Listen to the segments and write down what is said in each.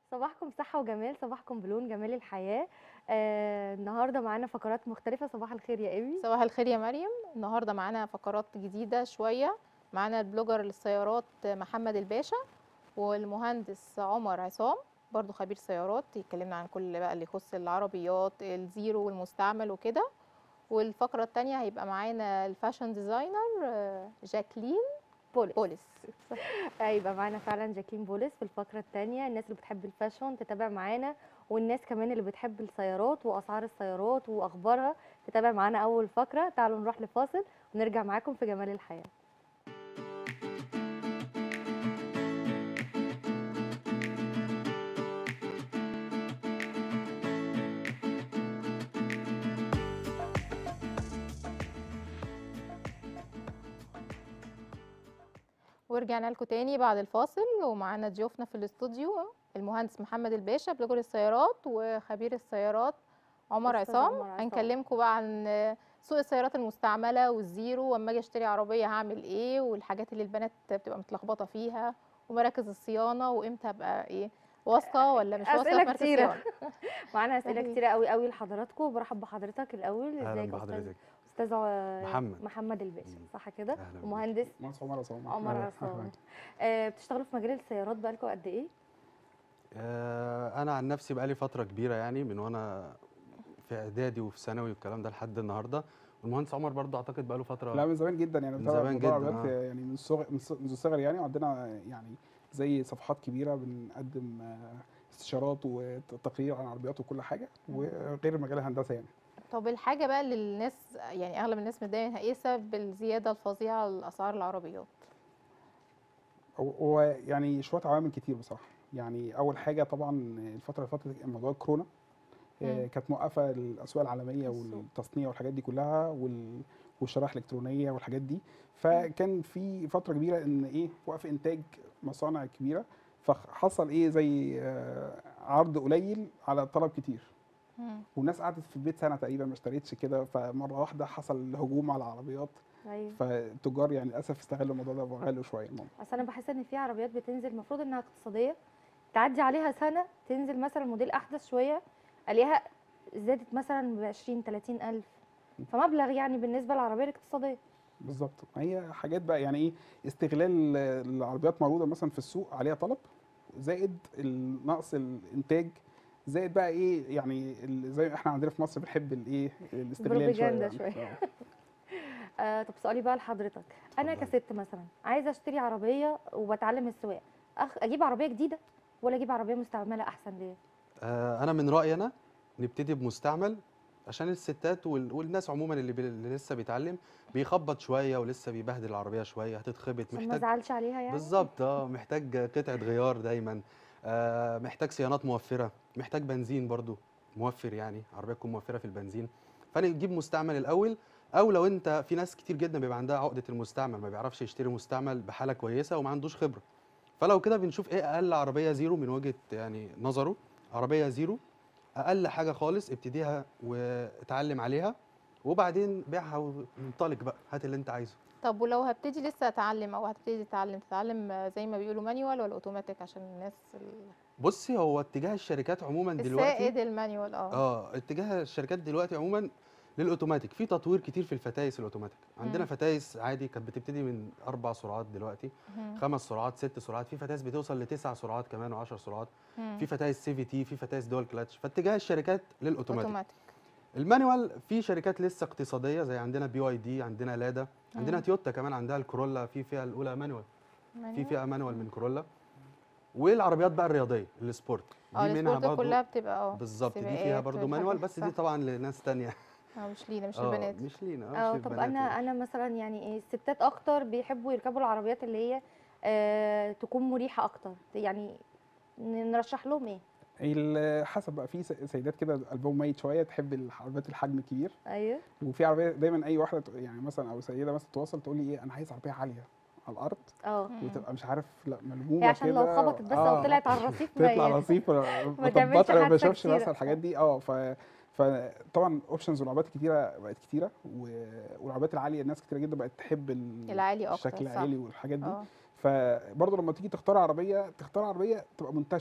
صباحكم صحة وجمال صباحكم بلون جمال الحياة آه النهاردة معانا فقرات مختلفة صباح الخير يا إيمي صباح الخير يا مريم النهارده معانا فقرات جديدة شوية معانا البلوجر للسيارات محمد الباشا والمهندس عمر عصام برضو خبير سيارات يتكلمنا عن كل بقى اللي يخص العربيات الزيرو والمستعمل وكده والفقرة التانية هيبقى معانا الفاشن ديزاينر آه، جاكلين بوليس بوليس هيبقى معانا فعلا جاكلين بوليس في الفقرة التانية الناس اللي بتحب الفاشون تتابع معانا والناس كمان اللي بتحب السيارات وأسعار السيارات وأخبارها تتابع معانا أول فقرة تعالوا نروح لفاصل ونرجع معاكم في جمال الحياة ورجعنا لكم تاني بعد الفاصل ومعانا ضيوفنا في الاستوديو المهندس محمد الباشا بلوجر السيارات وخبير السيارات عمر أستاذ عصام عمر عصام. هنكلمكم بقى عن سوق السيارات المستعمله والزيرو واما اجي اشتري عربيه هعمل ايه والحاجات اللي البنات بتبقى متلخبطه فيها ومراكز الصيانه وامتى ابقى ايه واثقه ولا مش واثقه في أسئلة مركز كتيرة الصيانه معانا أسئلة أهلا. كتيرة قوي قوي لحضراتكم برحب بحضرتك الأول اهلا ازيك يا أستاذ بحضرتك أستاذ ع- محمد. محمد الباشا مم. صح كده أهلا بيك. ومهندس مهندس عمر عصام عمر أهلا. عصام أهلا. آه بتشتغلوا في مجال السيارات بقالكم قد ايه؟ آه، انا عن نفسي بقالي فتره كبيره يعني من وانا في اعدادي وفي ثانوي والكلام ده لحد النهارده والمهندس عمر برضه اعتقد بقاله فتره لا من زمان جدا يعني من بتابع زمان موضوع جدا، العربيات آه. يعني من الصغر من الص- منذ الصغر يعني وعندنا يعني زي صفحات كبيره بنقدم آه، استشارات وتقرير عن العربيات وكل حاجه وغير مجال الهندسه يعني طب الحاجه بقى اللي الناس يعني اغلب الناس متضايقه منها ايه سبب الزياده الفظيعه لاسعار العربيات هو- هو يعني شويه عوامل كتير بصراحه يعني اول حاجه طبعا الفتره اللي فاتت موضوع الكورونا آه، مم. كانت موقفه الاسواق العالميه السوق. والتصنيع والحاجات دي كلها وال- والشرائح الالكترونيه والحاجات دي فكان في فتره كبيره ان ايه وقف انتاج مصانع كبيره فحصل ايه زي آه، عرض قليل على طلب كتير مم. والناس قعدت في البيت سنه تقريبا ما اشتريتش كده فمره واحده حصل هجوم على العربيات ايوه فالتجار يعني للاسف استغلوا الموضوع ده وغلوا شويه الموضوع اصل انا بحس ان في عربيات بتنزل المفروض انها اقتصاديه تعدي عليها سنه تنزل مثلا موديل احدث شويه الاقيها زادت مثلا ب 20 30 الف فمبلغ يعني بالنسبه للعربيه الاقتصاديه بالظبط هي حاجات بقى يعني ايه استغلال العربيات معروضه مثلا في السوق عليها طلب زائد ال- نقص الانتاج زائد بقى ايه يعني ال- زي ما احنا عندنا في مصر بنحب الايه الاستغلال شويه بروباجندا يعني. شوية. آه. آه طب سؤالي بقى لحضرتك انا اتفضلي. كست مثلا عايزه اشتري عربيه وبتعلم السواقه أخ... اجيب عربيه جديده ولا اجيب عربيه مستعمله احسن ليه آه، انا من رايي انا نبتدي بمستعمل عشان الستات وال- والناس عموما اللي, بي... اللي لسه بيتعلم بيخبط شويه ولسه بيبهدل العربيه شويه هتتخبط عشان ما محتاج ازعلش عليها يعني بالظبط اه محتاج قطعه غيار دايما آه محتاج صيانات موفره محتاج بنزين برضو موفر يعني عربيه تكون موفره في البنزين فانا تجيب مستعمل الاول او لو انت في ناس كتير جدا بيبقى عندها عقده المستعمل ما بيعرفش يشتري مستعمل بحاله كويسه وما عندوش خبره فلو كده بنشوف ايه اقل عربيه زيرو من وجهه يعني نظره عربيه زيرو اقل حاجه خالص ابتديها واتعلم عليها وبعدين بيعها وانطلق بقى هات اللي انت عايزه طب ولو هبتدي لسه اتعلم او هتبتدي تتعلم تتعلم زي ما بيقولوا مانيوال ولا اوتوماتيك عشان الناس ال- بصي هو اتجاه الشركات عموما دلوقتي السائد المانيوال اه اه اتجاه الشركات دلوقتي عموما للاوتوماتيك في تطوير كتير في الفتايس الاوتوماتيك عندنا مم. فتايس عادي كانت بتبتدي من اربع سرعات دلوقتي مم. خمس سرعات ست سرعات في فتايس بتوصل لتسع سرعات كمان و10 سرعات مم. في فتايس سي في تي في فتايس دول كلاتش فاتجاه الشركات للاوتوماتيك اوتوماتيك المانيوال في شركات لسه اقتصاديه زي عندنا بي واي دي عندنا لادا عندنا مم. تويوتا كمان عندها الكورولا في فئه الاولى مانيوال في مانيوال. فئه مانيوال من كورولا والعربيات بقى الرياضيه السبورت اه دي منها السبورت برضو كلها بتبقى اه بالظبط دي سباقات فيها برضو والحاجات مانيوال بس دي صح. طبعا لناس تانية اه مش لينا مش آه، البنات مش لينا اه مش طب للبنات انا انا مثلا يعني ايه الستات اكتر بيحبوا يركبوا العربيات اللي هي آه تكون مريحه اكتر يعني ن- نرشح لهم ايه ال- حسب بقى في س- سيدات كده قلبهم ميت شويه تحب العربيات الحجم الكبير ايوه وفي عربيه دايما اي واحده ت- يعني مثلا او سيده مثلا توصل تقول لي ايه انا عايز عربيه عاليه على الارض اه مم. وتبقى مش عارف لا ملمومه هي عشان لو كده. خبطت بس آه. او طلعت على الرصيف ما تطلع ي- رصيف تعملش مطبطه ما حادثة بشوفش كتيرة. مثلا الحاجات دي اه ف فطبعا اوبشنز والعربيات كتيره بقت كتيره و- والعربيات العاليه الناس كتيره جدا بقت تحب ال- العالي اكتر الشكل صح العالي والحاجات دي اه فبرضه لما تيجي تختار عربيه تختار عربيه تبقى منتشره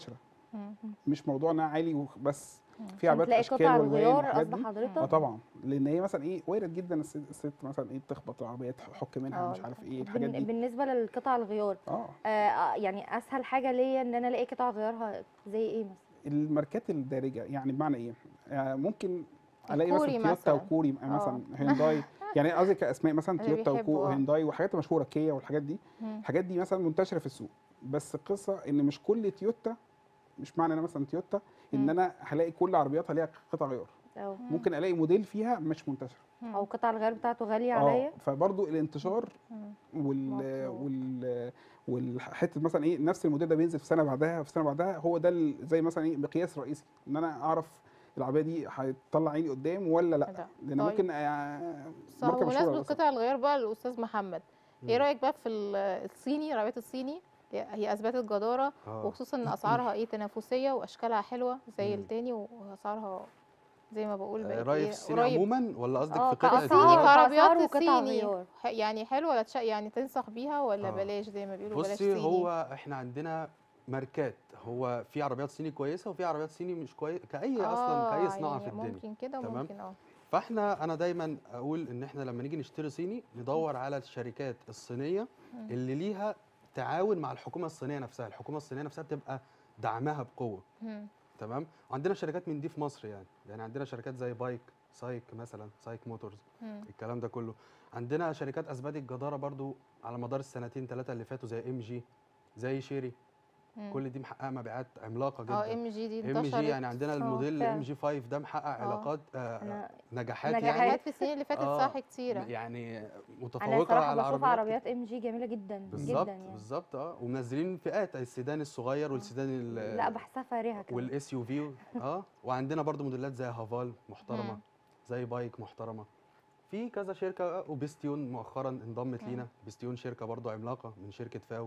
مم. مش موضوع انها عالي وبس مم. في عشان عربيات تلاقي اشكال قطع والوان الغيار والحاجات قصد دي حضرتك اه طبعا لان هي مثلا ايه وارد جدا الست, الست مثلا ايه تخبط العربيه تحك منها آه، مش عارف ايه الحاجات بن- دي بالنسبه للقطع الغيار اه آه، آه يعني اسهل حاجه ليا ان انا الاقي قطع غيارها زي ايه مثلا الماركات الدارجه يعني بمعنى ايه آه ممكن الاقي الكوري مثلا تويوتا مثلا. وكوري آه. مثلا هيونداي يعني قصدي كاسماء مثلا اللي تويوتا بيحبوا، وكو آه. هيونداي وحاجات مشهوره كيا والحاجات دي مم. الحاجات دي مثلا منتشره في السوق بس القصه ان مش كل تويوتا مش معنى انا مثلا تويوتا ان مم. انا هلاقي كل عربياتها ليها قطع غيار او ممكن الاقي موديل فيها مش منتشر مم. او قطع الغيار بتاعته غاليه اه عليا فبرضو الانتشار مم. وال مطلوب. وال والحته مثلا ايه نفس الموديل ده بينزل في سنه بعدها في سنه بعدها هو ده ال- زي مثلا ايه مقياس رئيسي ان انا اعرف العربيه دي هتطلع عيني قدام ولا لا لا. لان طيب. ممكن آه، صح ماركه مشهوره بمناسبة مثلا. قطع الغيار بقى الأستاذ محمد ايه مم. رأيك بقى في ال- الصيني العربيات الصيني هي هي أثبتت جدارة آه. وخصوصا إن أسعارها ايه تنافسية وأشكالها حلوة زي مم. التاني وأسعارها زي ما بقول آه، بقت رايك ايه في الصيني قريب عموما ولا قصدك آه، في قطعه كأسعار. الصيني الغيار؟ كعربيات كأسعار وقطع الصيني غيار. ح- يعني حلوة ولا تش... يعني تنصح بيها ولا آه. بلاش زي ما بيقولوا بلاش بصي صيني هو احنا عندنا ماركات هو في عربيات صيني كويسه وفي عربيات صيني مش كويسه كاي اصلا كاي صناعه يعني في الدنيا ممكن كده تمام؟ وممكن اه فاحنا انا دايما اقول ان احنا لما نيجي نشتري صيني ندور على الشركات الصينيه مم. اللي ليها تعاون مع الحكومه الصينيه نفسها الحكومه الصينيه نفسها بتبقى دعمها بقوه مم. تمام وعندنا شركات من دي في مصر يعني يعني عندنا شركات زي بايك سايك مثلا سايك موتورز مم. الكلام ده كله عندنا شركات اثبتت جداره برضو على مدار السنتين ثلاثه اللي فاتوا زي ام جي زي شيري مم. كل دي محققه مبيعات عملاقه اه جدا ام جي دي ام انتشرت جي يعني عندنا آه، الموديل فعلا. ام جي 5 ده محقق علاقات آه انا نجاحات نجاحات. يعني حاجات في السنين اللي فاتت آه، صح كتيرة يعني انا متفوقه صراحه على بشوف عربيات عربيات ام جي جميله جدا بالظبط جدا يعني بالظبط اه ومنزلين فئات السيدان الصغير والسيدان ال- لا بحسها فارهه كمان والاس يو في اه وعندنا برضو موديلات زي هافال محترمه مم. زي بايك محترمه في كذا شركه وبيستيون مؤخرا انضمت مم. لينا بيستيون شركه برضو عملاقه من شركه فاو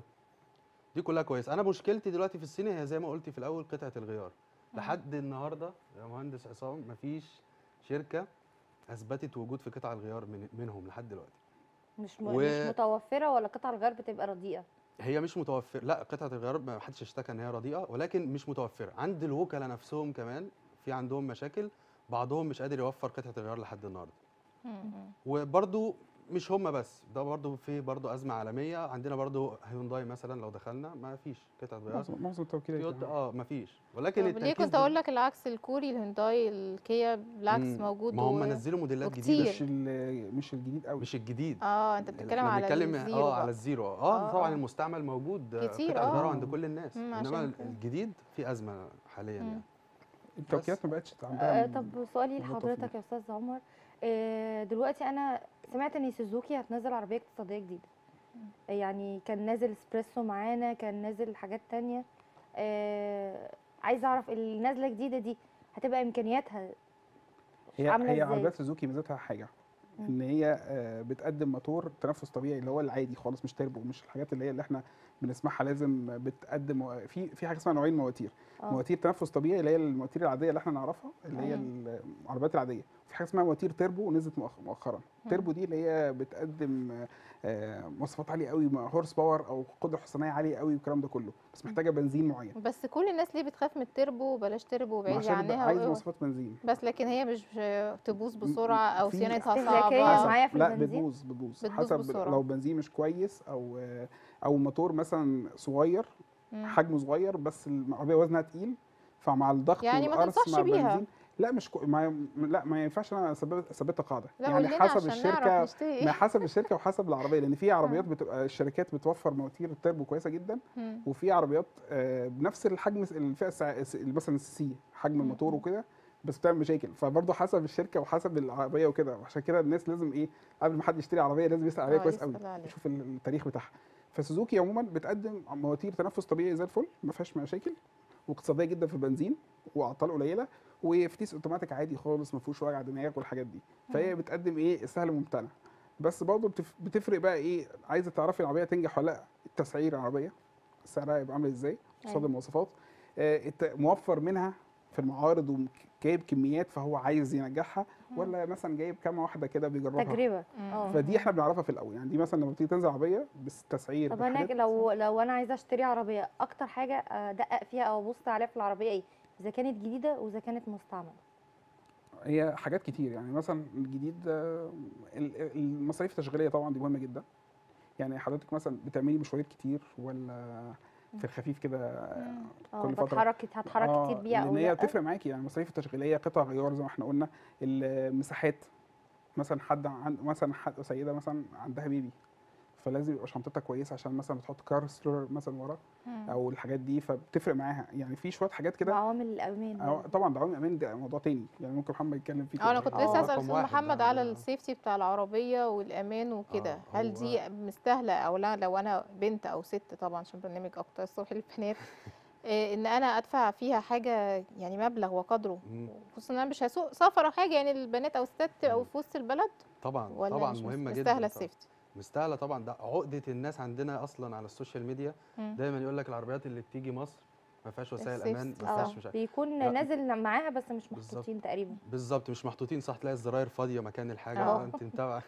دي كلها كويسه انا مشكلتي دلوقتي في الصيني هي زي ما قلتي في الاول قطعه الغيار مم. لحد النهارده يا مهندس عصام مفيش شركه اثبتت وجود في قطع الغيار من منهم لحد دلوقتي مش م... و- مش متوفره ولا قطع الغيار بتبقى رديئه هي مش متوفر لا قطعه الغيار ما حدش اشتكى ان هي رديئه ولكن مش متوفره عند الوكلاء نفسهم كمان في عندهم مشاكل بعضهم مش قادر يوفر قطعه الغيار لحد النهارده مم. مم. وبرده مش هم بس ده برضو في برضو ازمه عالميه عندنا برضو هيونداي مثلا لو دخلنا ما فيش قطعه غيار معظم معظم التوكيلات تويوتا يعني. اه ما فيش ولكن طب ليه التركيز كنت اقول لك العكس الكوري الهونداي الكيا بالعكس مم. موجود ما هم و- نزلوا موديلات وكتير. جديده مش ال- مش الجديد قوي مش الجديد اه انت بتتكلم احنا على بنتكلم الزيرو اه بقى. على الزيرو اه, آه، طبعا آه. المستعمل موجود آه، كتير، قطع الغيار آه. عند كل الناس مم، انما عشان كده. الجديد في ازمه حاليا مم. يعني التوكيلات ما بقتش عندها آه طب سؤالي موضوع لحضرتك طفيف. يا استاذ عمر آه دلوقتي انا سمعت ان سوزوكي هتنزل عربيه اقتصاديه جديده يعني كان نازل اسبريسو معانا كان نازل حاجات تانية آه عايزه اعرف النازله الجديده دي هتبقى امكانياتها هي عاملة هي إزاي؟ عربيات سوزوكي ميزتها حاجه مم. ان هي آه، بتقدم موتور تنفس طبيعي اللي هو العادي خالص مش تربو مش الحاجات اللي هي اللي احنا بنسمعها لازم بتقدم مو- في في حاجه اسمها نوعين مواتير اه مواتير تنفس طبيعي اللي هي المواتير العاديه اللي احنا نعرفها اللي هي مم. العربيات العاديه في حاجه اسمها مواتير تربو نزلت مؤخ- مؤخرا مم. تربو دي اللي هي بتقدم آه، مواصفات عاليه قوي مع هورس باور او قدره حصانيه عاليه قوي والكلام ده كله بس محتاجه بنزين معين بس كل الناس ليه بتخاف من التربو بلاش تربو ما بعيد عشان يبقى عنها عايز و- مواصفات بنزين بس لكن هي مش تبوظ بسرعه او في صيانتها استهلاكية صعبه حسب. معايا في لا البنزين؟ بتبوظ بتبوظ بتبوظ حسب بسرعة. لو بنزين مش كويس او او موتور مثلا صغير مم. حجمه صغير بس العربيه وزنها تقيل فمع الضغط يعني ما والقرص تنصحش مع بيها. البنزين لا مش كو... ما... لا ما ينفعش انا اثبت اثبتها قاعده لا يعني قول لنا حسب عشان الشركه نعرف نشتري ما ايه حسب الشركه وحسب العربيه لان في عربيات بتبقى الشركات بتوفر مواتير التربو كويسه جدا مم. وفي عربيات آه، بنفس الحجم الفئه السع... مثلا السي حجم مم. الموتور وكده بس بتعمل مشاكل فبرضه حسب الشركه وحسب العربيه وكده وعشان كده الناس لازم ايه قبل ما حد يشتري عربيه لازم يسال عليها آه، كويس قوي يسأل عليها. يشوف التاريخ بتاعها فسوزوكي عموما بتقدم مواتير تنفس طبيعي زي الفل ما فيهاش مشاكل واقتصاديه جدا في البنزين واعطال قليله وفتيس اوتوماتيك عادي خالص ما فيهوش وجع دماغ والحاجات دي فهي بتقدم ايه السهل ممتنع بس برضه بتف- بتفرق بقى ايه عايزه تعرفي العربيه تنجح ولا لا التسعير العربيه سعرها يبقى عامل ازاي قصاد أيوة. المواصفات آه، الت- موفر منها في المعارض وجايب كميات فهو عايز ينجحها ولا مثلا جايب كام واحده كده بيجربها تجربه مم. اه فدي احنا بنعرفها في الاول يعني دي مثلا لما بتيجي تنزل عربيه بالتسعير طب بالحاجات- هناك لو لو انا عايزه اشتري عربيه اكتر حاجه ادقق فيها او ابص عليها في العربيه ايه اذا كانت جديده واذا كانت مستعمله هي حاجات كتير يعني مثلا الجديد آه، ال- المصاريف التشغيليه طبعا دي مهمه جدا يعني حضرتك مثلا بتعملي مشوارات كتير ولا في الخفيف كده مم. اه كل فترة. بتحرك هتحرك آه، كتير بيها او لان هي لا بتفرق معاكي يعني المصاريف التشغيليه قطع غيار زي ما احنا قلنا المساحات مثلا حد عند مثلا حد سيده مثلا عندها بيبي فلازم يبقى شنطتها كويسه عشان مثلا بتحط كار سترولر مثلا ورا مم. او الحاجات دي فبتفرق معاها يعني في شويه حاجات كده وعوامل الامان أو- طبعا دعوام الامان ده موضوع تاني يعني ممكن محمد يتكلم فيه اه انا كده. كنت آه، لسه اسال رقم استاذ واحد محمد ده على عندنا. السيفتي بتاع العربيه والامان وكده آه، هل هو- دي مستاهله او لا لو انا بنت او ست طبعا عشان برنامج اكتر الصبح للبنات إيه، ان انا ادفع فيها حاجه يعني مبلغ وقدره مم. خصوصا ان انا مش هسوق سفر او حاجه يعني البنات او الستات تبقوا مم. في وسط البلد طبعا ولا طبعا مش مهمه جدا مستاهله طبعاً. السيفتي مستاهله طبعا ده عقده الناس عندنا اصلا على السوشيال ميديا مم. دايما يقول لك العربيات اللي بتيجي مصر ما فيهاش وسائل امان ما السيفتي. اه فيهاش مش عارف بيكون لا. نازل معاها بس مش بالظبط. محطوطين تقريبا بالظبط مش محطوطين صح تلاقي الزراير فاضيه مكان الحاجه اه. آه. انت متابعه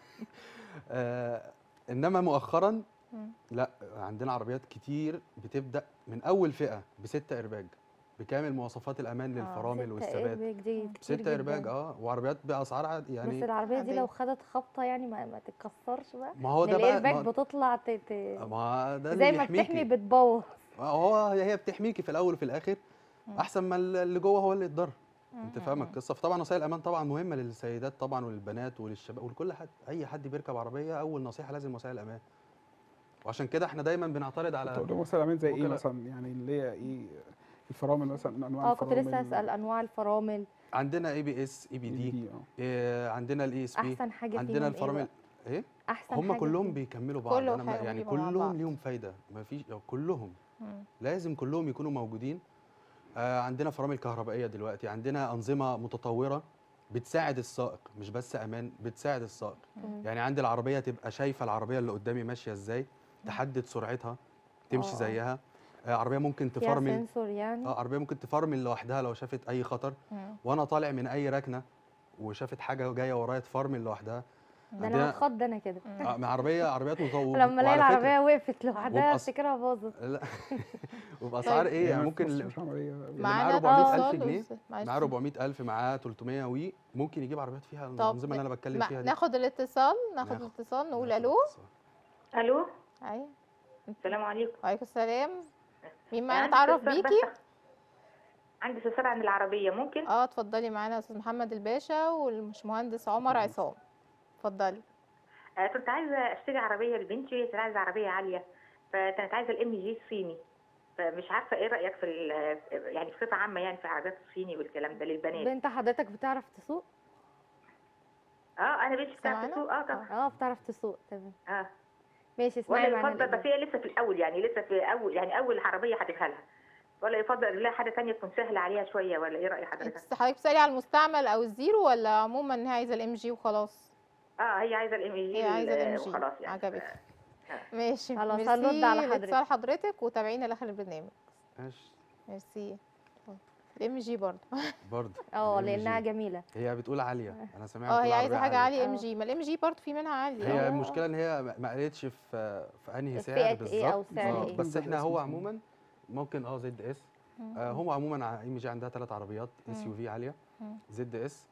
آه انما مؤخرا مم. لا عندنا عربيات كتير بتبدا من اول فئه بستة ايرباج بكامل مواصفات الامان آه، للفرامل ستة والثبات ايرباج دي كتير ستة ايرباج جدا. اه وعربيات باسعار عاد- بس يعني العربيه دي لو عادية. خدت خبطه يعني ما, ما تتكسرش بقى ما هو ده بقى الايرباج ما, بتطلع ت... ت... ما ده زي اللي ما بتحمي بيحميكي بتبوظ هو هي بتحميكي في الاول وفي الاخر مم. احسن ما اللي جوه هو اللي يتضر انت مم. فاهم القصه فطبعا وسائل الامان طبعا مهمه للسيدات طبعا وللبنات وللشباب ولكل حد اي حد بيركب عربيه اول نصيحه لازم وسائل الامان وعشان كده احنا دايما بنعترض على تقول لهم مثلا امان زي ايه ممكن أ- مثلا يعني اللي هي ايه الفرامل مثلا انواع اه كنت لسه الفرامل اسال انواع الفرامل عندنا اي بي اس اي بي دي دي اه إيه عندنا الاي اس بي احسن حاجه عندنا فيهم الفرامل ايه ايه بقى؟ احسن هم حاجة كلهم فيهم. بيكملوا بعض كله انا ما- حاجة يعني بيبقوا مع بعض. كلهم ليهم فايده ما فيش كلهم مم. لازم كلهم يكونوا موجودين آه عندنا فرامل كهربائيه دلوقتي عندنا انظمه متطوره بتساعد السائق مش بس امان بتساعد السائق مم. يعني عندي العربيه تبقى شايفه العربيه اللي قدامي ماشيه ازاي تحدد سرعتها تمشي آه. زيها آه عربيه ممكن فيها تفرمل سنسور يعني اه عربيه ممكن تفرمل لوحدها لو شافت اي خطر مم. وانا طالع من اي ركنه وشافت حاجه جايه ورايا تفرمل لوحدها ده انا عندنا- هتخض انا كده مم. آه، مع عربيه عربيات مطوره لما الاقي العربيه وقفت لوحدها وبأس- افتكرها باظت لا وباسعار طيب. ايه يعني في ممكن مصر اللي مش عملية معاه معانا 400,000 اتصال جنيه، وز- معلش. معاه 400000 معاه 300 وي ممكن يجيب عربيات فيها طب الانظمه اللي انا بتكلم ما- فيها دي ناخد الاتصال ناخد ناخد. الاتصال نقول ناخد الو اتصال. الو ايوه السلام عليكم وعليكم السلام مين معانا عندي نتعرف استفسار بيكي بس- عندي استفسار عن العربيه ممكن اه اتفضلي معانا يا استاذ محمد الباشا والمهندس عمر عصام اتفضلي آه كنت عايزه اشتري عربيه لبنتي وهي كانت عايزه عربيه عاليه فكانت عايزه الام جي الصيني فمش عارفه ايه رايك في ال- يعني بصفه عامه يعني في العربيات الصيني والكلام ده للبنات بنت حضرتك بتعرف تسوق اه انا بنتي بتاعت سامعانا؟ تسوق اه طبعا اه بتعرف تسوق تمام اه ماشي اسمعي ولا معانا يفضل بس الإجابة. هي لسه في الاول يعني لسه في اول يعني اول عربيه هجيبها لها ولا يفضل لها حاجه ثانيه تكون سهله عليها شويه ولا ايه راي انت حضرتك؟ حضرتك بتسالي على المستعمل او الزيرو ولا عموما ان هي عايزه الام جي وخلاص اه هي عايزه الام جي هي عايزه الام جي وخلاص يعني عجبك ماشي خلاص، ميرسي هنرد على حضرتك. لاتصال حضرتك وتابعينا لاخر البرنامج ماشي ميرسي الام جي برضه برضه اه ال MG. لانها جميله هي بتقول عاليه انا سامعها اه بتقول هي عايزه عربية حاجه عاليه ام آه. جي ما الام جي برضه في منها عاليه هي آه. المشكله ان هي ما- ما قالتش في في انهي فئة سعر إيه بالظبط أو سعر آه، إيه؟ بس زد احنا اس هو مثلاً. عموما ممكن اه زد اس مم. آه هم عموما ام جي عندها ثلاث عربيات اس مم. يو في عاليه مم. زد اس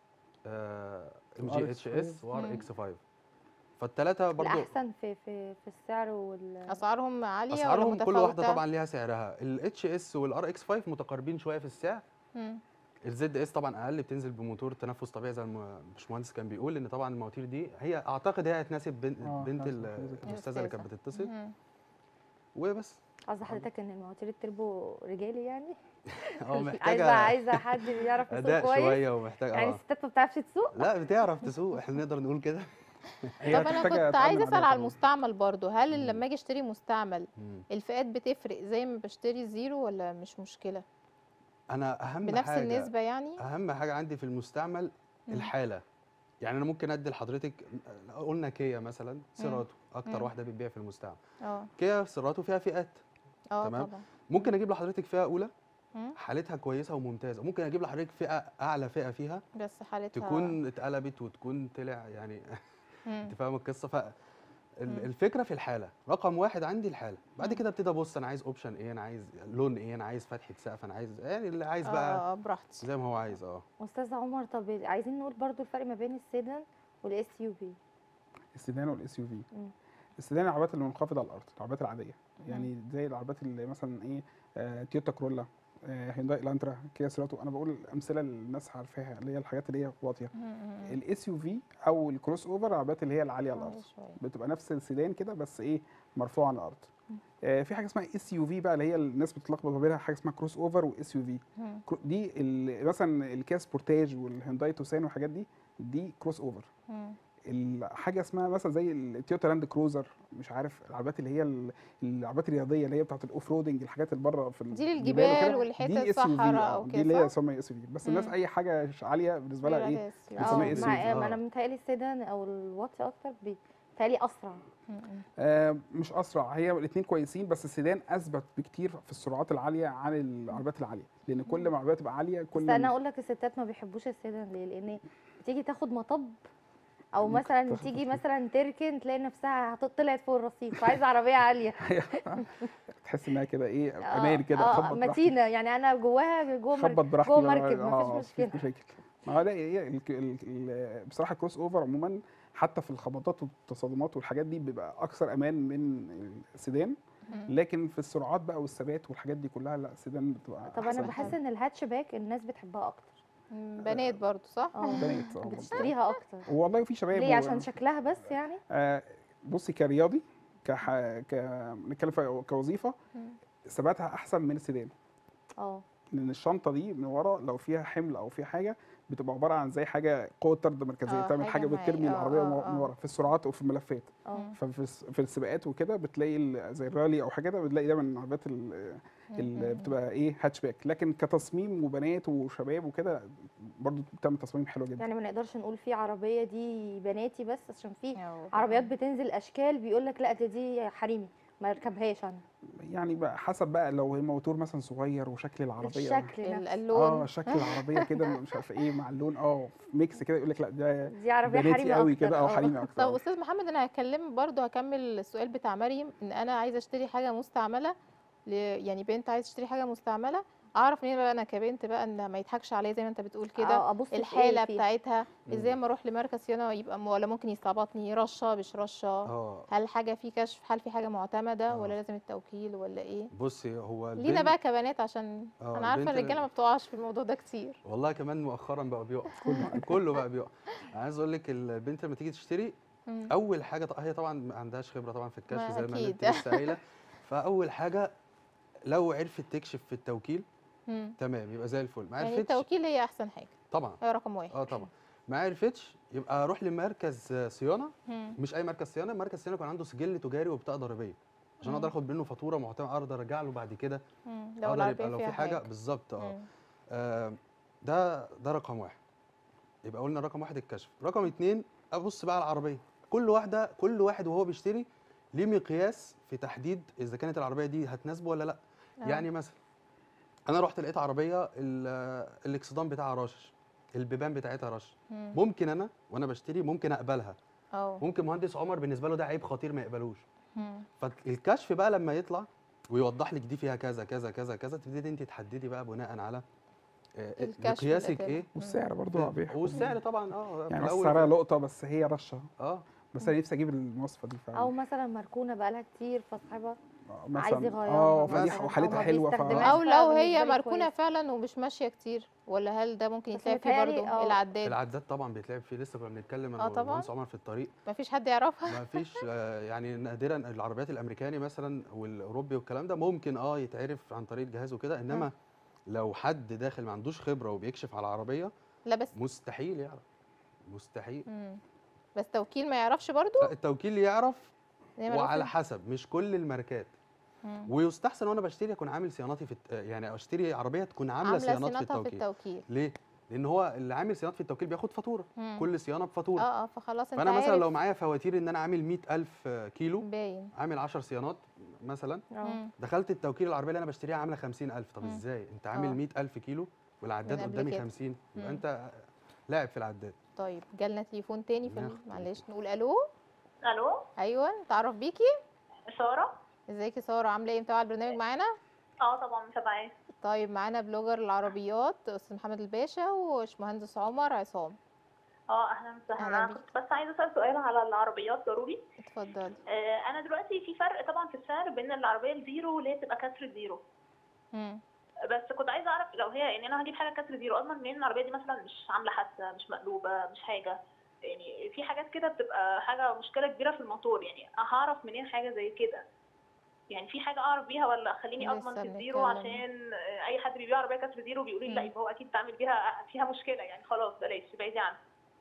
ام جي اتش اس RX5. وار مم. اكس 5 فالثلاثه برضو الاحسن في في في السعر وال اسعارهم عاليه ولا اسعارهم كل واحده متفاوتة؟ طبعا ليها سعرها الاتش اس والار اكس 5 متقاربين شويه في السعر مم. الزد اس طبعا اقل بتنزل بموتور تنفس طبيعي زي ما الباشمهندس كان بيقول ان طبعا المواتير دي هي اعتقد هي هتناسب بنت, آه، بنت هتناسب ال- حاجة زي كده. الاستاذه اللي كانت الأستاذة. بتتصل مم. وبس قصدي حضرتك ان المواتير التربو رجالي يعني اه عايزه محتاجه عايزه حد بيعرف يسوق اداء كويس شويه ومحتاجه يعني اه الستات ما بتعرفش تسوق لا بتعرف تسوق احنا نقدر نقول كده هي طب انا هتحتاج كنت أتعلم عايزه اسال عليها على طبعاً. المستعمل برضو هل مم. لما اجي اشتري مستعمل مم. الفئات بتفرق زي ما بشتري زيرو ولا مش مشكله انا اهم بنفس حاجه النسبه يعني اهم حاجه عندي في المستعمل مم. الحاله يعني انا ممكن ادي لحضرتك قلنا كيا مثلا سيراتو اكتر مم. واحده بتبيع في المستعمل اه كيا سيراتو فيها فئات اه تمام. طبعا ممكن اجيب لحضرتك فئه اولى مم. حالتها كويسه وممتازه ممكن اجيب لحضرتك فئه اعلى فئه فيها بس حالتها تكون اتقلبت وتكون طلع يعني مم. انت فاهم القصه ف مم. ال- الفكره في الحاله رقم واحد عندي الحاله بعد مم. كده ابتدي ابص انا عايز اوبشن ايه انا عايز لون ايه انا عايز فتحه سقف انا عايز يعني اللي عايز بقى اه براحتي زي ما هو عايز اه استاذ عمر طب عايزين نقول برضو الفرق ما بين السيدان والاس يو في السيدان والاس يو في مم. السيدان العربيات اللي منخفضه على الارض العربيات العاديه يعني زي العربيات اللي مثلا ايه آه تويوتا كرولا آه هيونداي الانترا كيا سيراتو انا بقول امثله اللي الناس عارفاها اللي هي الحاجات اللي هي واطيه الاس يو في او الكروس اوفر العربيات اللي هي العاليه على الارض بتبقى نفس السيدان كده بس ايه مرفوعه عن الارض آه في حاجه اسمها اس يو في بقى اللي هي الناس بتتلخبط ما بينها حاجه اسمها كروس اوفر واس يو في دي ال- مثلا الكيا سبورتاج والهيونداي توسان والحاجات دي دي كروس اوفر الحاجه اسمها مثلا زي التويوتا لاند كروزر مش عارف العربيات اللي هي ال- العربيات الرياضيه اللي هي بتاعت الاوف رودنج الحاجات اللي بره في دي الجبال وكده، للجبال والحتت دي SUV صحراء آه، أو دي كده، اللي هي صح؟ اسمها اس في بس الناس مم. اي حاجه عاليه بالنسبه لها ايه بتسميها اه SUV. مع آه. انا متهيألي السيدان او الواطي اكتر بيتهيألي اسرع آه مش اسرع هي الاثنين كويسين بس السيدان اثبت بكتير في السرعات العاليه عن العربيات العاليه لان كل ما العربيه تبقى عاليه كل بس انا ما- اقول لك الستات ما بيحبوش السيدان ليه لان بتيجي تاخد مطب او ممكن مثلا تاخد تيجي مطب. مثلا تركن تلاقي نفسها هت- طلعت فوق الرصيف فعايزه عربيه عاليه تحس انها كده ايه آه، امان كده اه خبط براحتي متينه يعني انا جواها جوه مركب خبط براحتي جوه بقى، مركب آه، مفيش مشكله مشاكل اه لا هي ال- ال- ال- بصراحه الكروس اوفر عموما حتى في الخبطات والتصادمات والحاجات دي بيبقى اكثر امان من السيدان لكن في السرعات بقى والثبات والحاجات دي كلها لا السيدان بتبقى طب انا أحسن بحس بكتير. ان الهاتش باك الناس بتحبها اكتر بنات برضو صح؟ اه بنات اه بتشتريها اكتر والله في شباب ليه و- عشان شكلها بس يعني آه بصي كرياضي كح... ك نتكلم في كوظيفه مم. ثباتها احسن من السيدان اه لان الشنطه دي من ورا لو فيها حمل او فيها حاجه بتبقى عباره عن زي حاجه قوه طرد مركزيه آه، تعمل حاجة حاجه معايا. بترمي آه، العربيه آه، من آه. ورا في السرعات وفي الملفات اه ففي الس- في السباقات وكده بتلاقي ال- زي الرالي او حاجه كده بتلاقي دايما العربيات ال- اللي بتبقى ايه هاتشباك لكن كتصميم وبنات وشباب وكده برضو بتعمل تصميم حلو جدا يعني ما نقدرش نقول في عربيه دي بناتي بس عشان في أو- عربيات بتنزل اشكال بيقول لك لا دي- دي حريمي ما اركبهاش انا يعني بقى حسب بقى لو الموتور مثلا صغير وشكل العربيه الشكل ال- نفسه اللون اه شكل العربيه كده مش عارفه ايه مع اللون اه ميكس كده يقول لك لا ده دي عربيه بناتي حريمي قوي أكتر، كده او آه. حريمي اكتر طب استاذ محمد انا هكلم برضو هكمل السؤال بتاع مريم ان انا عايزه اشتري حاجه مستعمله ل... يعني بنت عايزه تشتري حاجه مستعمله اعرف منين بقى انا كبنت بقى ان ما يضحكش عليا زي ما انت بتقول كده اه ابص في إيه الحاله فيها. بتاعتها مم. ازاي اما اروح لمركز صيانه يبقى م- ولا ممكن يستعبطني رشه مش رشه اه هل حاجه في كشف هل في حاجه معتمده آه. ولا لازم التوكيل ولا ايه بصي هو لينا البنت- بقى كبنات عشان آه، انا عارفه البنت الرجاله ما بتقعش في الموضوع ده كتير والله كمان مؤخرا بقى بيقع كله كله بقى بيقع عايز اقول لك البنت لما تيجي تشتري مم. اول حاجه ط- هي طبعا ما عندهاش خبره طبعا في الكشف ما زي ما أكيد. انت لسه قايله فاول حاجه لو عرفت تكشف في التوكيل مم. تمام يبقى زي الفل ما يعني عرفتش التوكيل هي احسن حاجه طبعا هي رقم واحد اه طبعا ما عرفتش يبقى اروح لمركز صيانه مم. مش اي مركز صيانه مركز صيانه يكون عنده سجل تجاري وبطاقه ضريبيه عشان مم. اقدر اخد منه فاتوره معتمده اقدر ارجع له بعد كده مم. لو اقدر العربيه يبقى لو فيها في حاجه بالظبط اه مم. آه، ده ده رقم واحد يبقى قلنا رقم واحد الكشف رقم اتنين ابص بقى على العربيه كل واحده كل واحد وهو بيشتري ليه مقياس في تحديد اذا كانت العربيه دي هتناسبه ولا لا آه. يعني مثلا انا رحت لقيت عربيه ال- الاكسدام بتاعها رشش البيبان بتاعتها رش مم. ممكن انا وانا بشتري ممكن اقبلها اه ممكن مهندس عمر بالنسبه له ده عيب خطير ما يقبلوش مم. فالكشف بقى لما يطلع ويوضح لك دي فيها كذا كذا كذا كذا تبتدي انت تحددي بقى بناء على آه، الكشف مقياسك اللي ايه والسعر برضو عربيه والسعر طبعا اه في يعني بس الأول سعرها وفي- لقطه بس هي رشه اه بس انا نفسي اجيب المواصفه دي فعلا او مثلا مركونه بقالها كتير فصاحبها آه، عايز مثلا يغيرها اه مثلاً، فدي أو وحالتها ما حلوه ف بيستخدمهاش. او لو هي بالنسبة لي مركونه كويس. فعلا ومش ماشيه كتير ولا هل ده ممكن بس يتلعب فيه متهيألي برضه اه. العداد العداد طبعا بيتلعب فيه لسه كنا بنتكلم آه انا طبعاً. والمهندس عمر في الطريق مفيش حد يعرفها ما فيش آه، يعني نادرا العربيات الامريكاني مثلا والاوروبي والكلام ده ممكن اه يتعرف عن طريق الجهاز وكده انما لو حد داخل ما عندوش خبره وبيكشف على العربيه لا بس مستحيل يعرف مستحيل مم. بس توكيل ما يعرفش برضه لا التوكيل يعرف زي ما وعلى قلت. حسب مش كل الماركات مم. ويستحسن وانا بشتري اكون عامل صيانتي في الت- يعني اشتري عربيه تكون عامله عامله صيانات في صيانتها في التوكيل التوكيل ليه لان هو اللي عامل صيانات في التوكيل بياخد فاتوره مم. كل صيانه بفاتوره اه اه فخلاص انت فانا مثلا عارف لو معايا فواتير ان انا عامل 100000 كيلو باين عامل 10 صيانات مثلا اه مم. دخلت التوكيل العربيه اللي انا بشتريها عامله 50000 طب مم. ازاي انت عامل آه. 100000 كيلو والعداد من قبل قدامي كده. 50 يبقى مم. انت لاعب في العداد طيب جالنا تليفون تاني في ال- ناخد معلش نقول الو الو ايوه تعرف بيكي ساره ازيك يا ساره عامله ايه متابعه البرنامج معانا اه طبعا متابعاه طيب معانا بلوجر العربيات استاذ محمد الباشا وباشمهندس عمر عصام اه اهلا وسهلا أهلا انا بيك. كنت بس عايزه اسال سؤال على العربيات ضروري اتفضلي آه انا دلوقتي في فرق طبعا في السعر بين العربيه الزيرو اللي هي بتبقى كسر زيرو مم. بس كنت عايزه اعرف لو هي يعني انا هجيب حاجه كسر زيرو اضمن منين العربيه دي مثلا مش عامله حادثه مش مقلوبه مش حاجه يعني في حاجات كده بتبقى حاجه مشكله كبيره في الموتور يعني هعرف منين حاجه زي كده يعني في حاجه اعرف بيها ولا خليني لسه اضمن في الزيرو بنتكلم. عشان آه، اي حد بيبيع عربيه كسر زيرو بيقول لي لا مم. يبقى هو اكيد بعمل بيها فيها مشكله يعني خلاص بلاش بعيدي عنها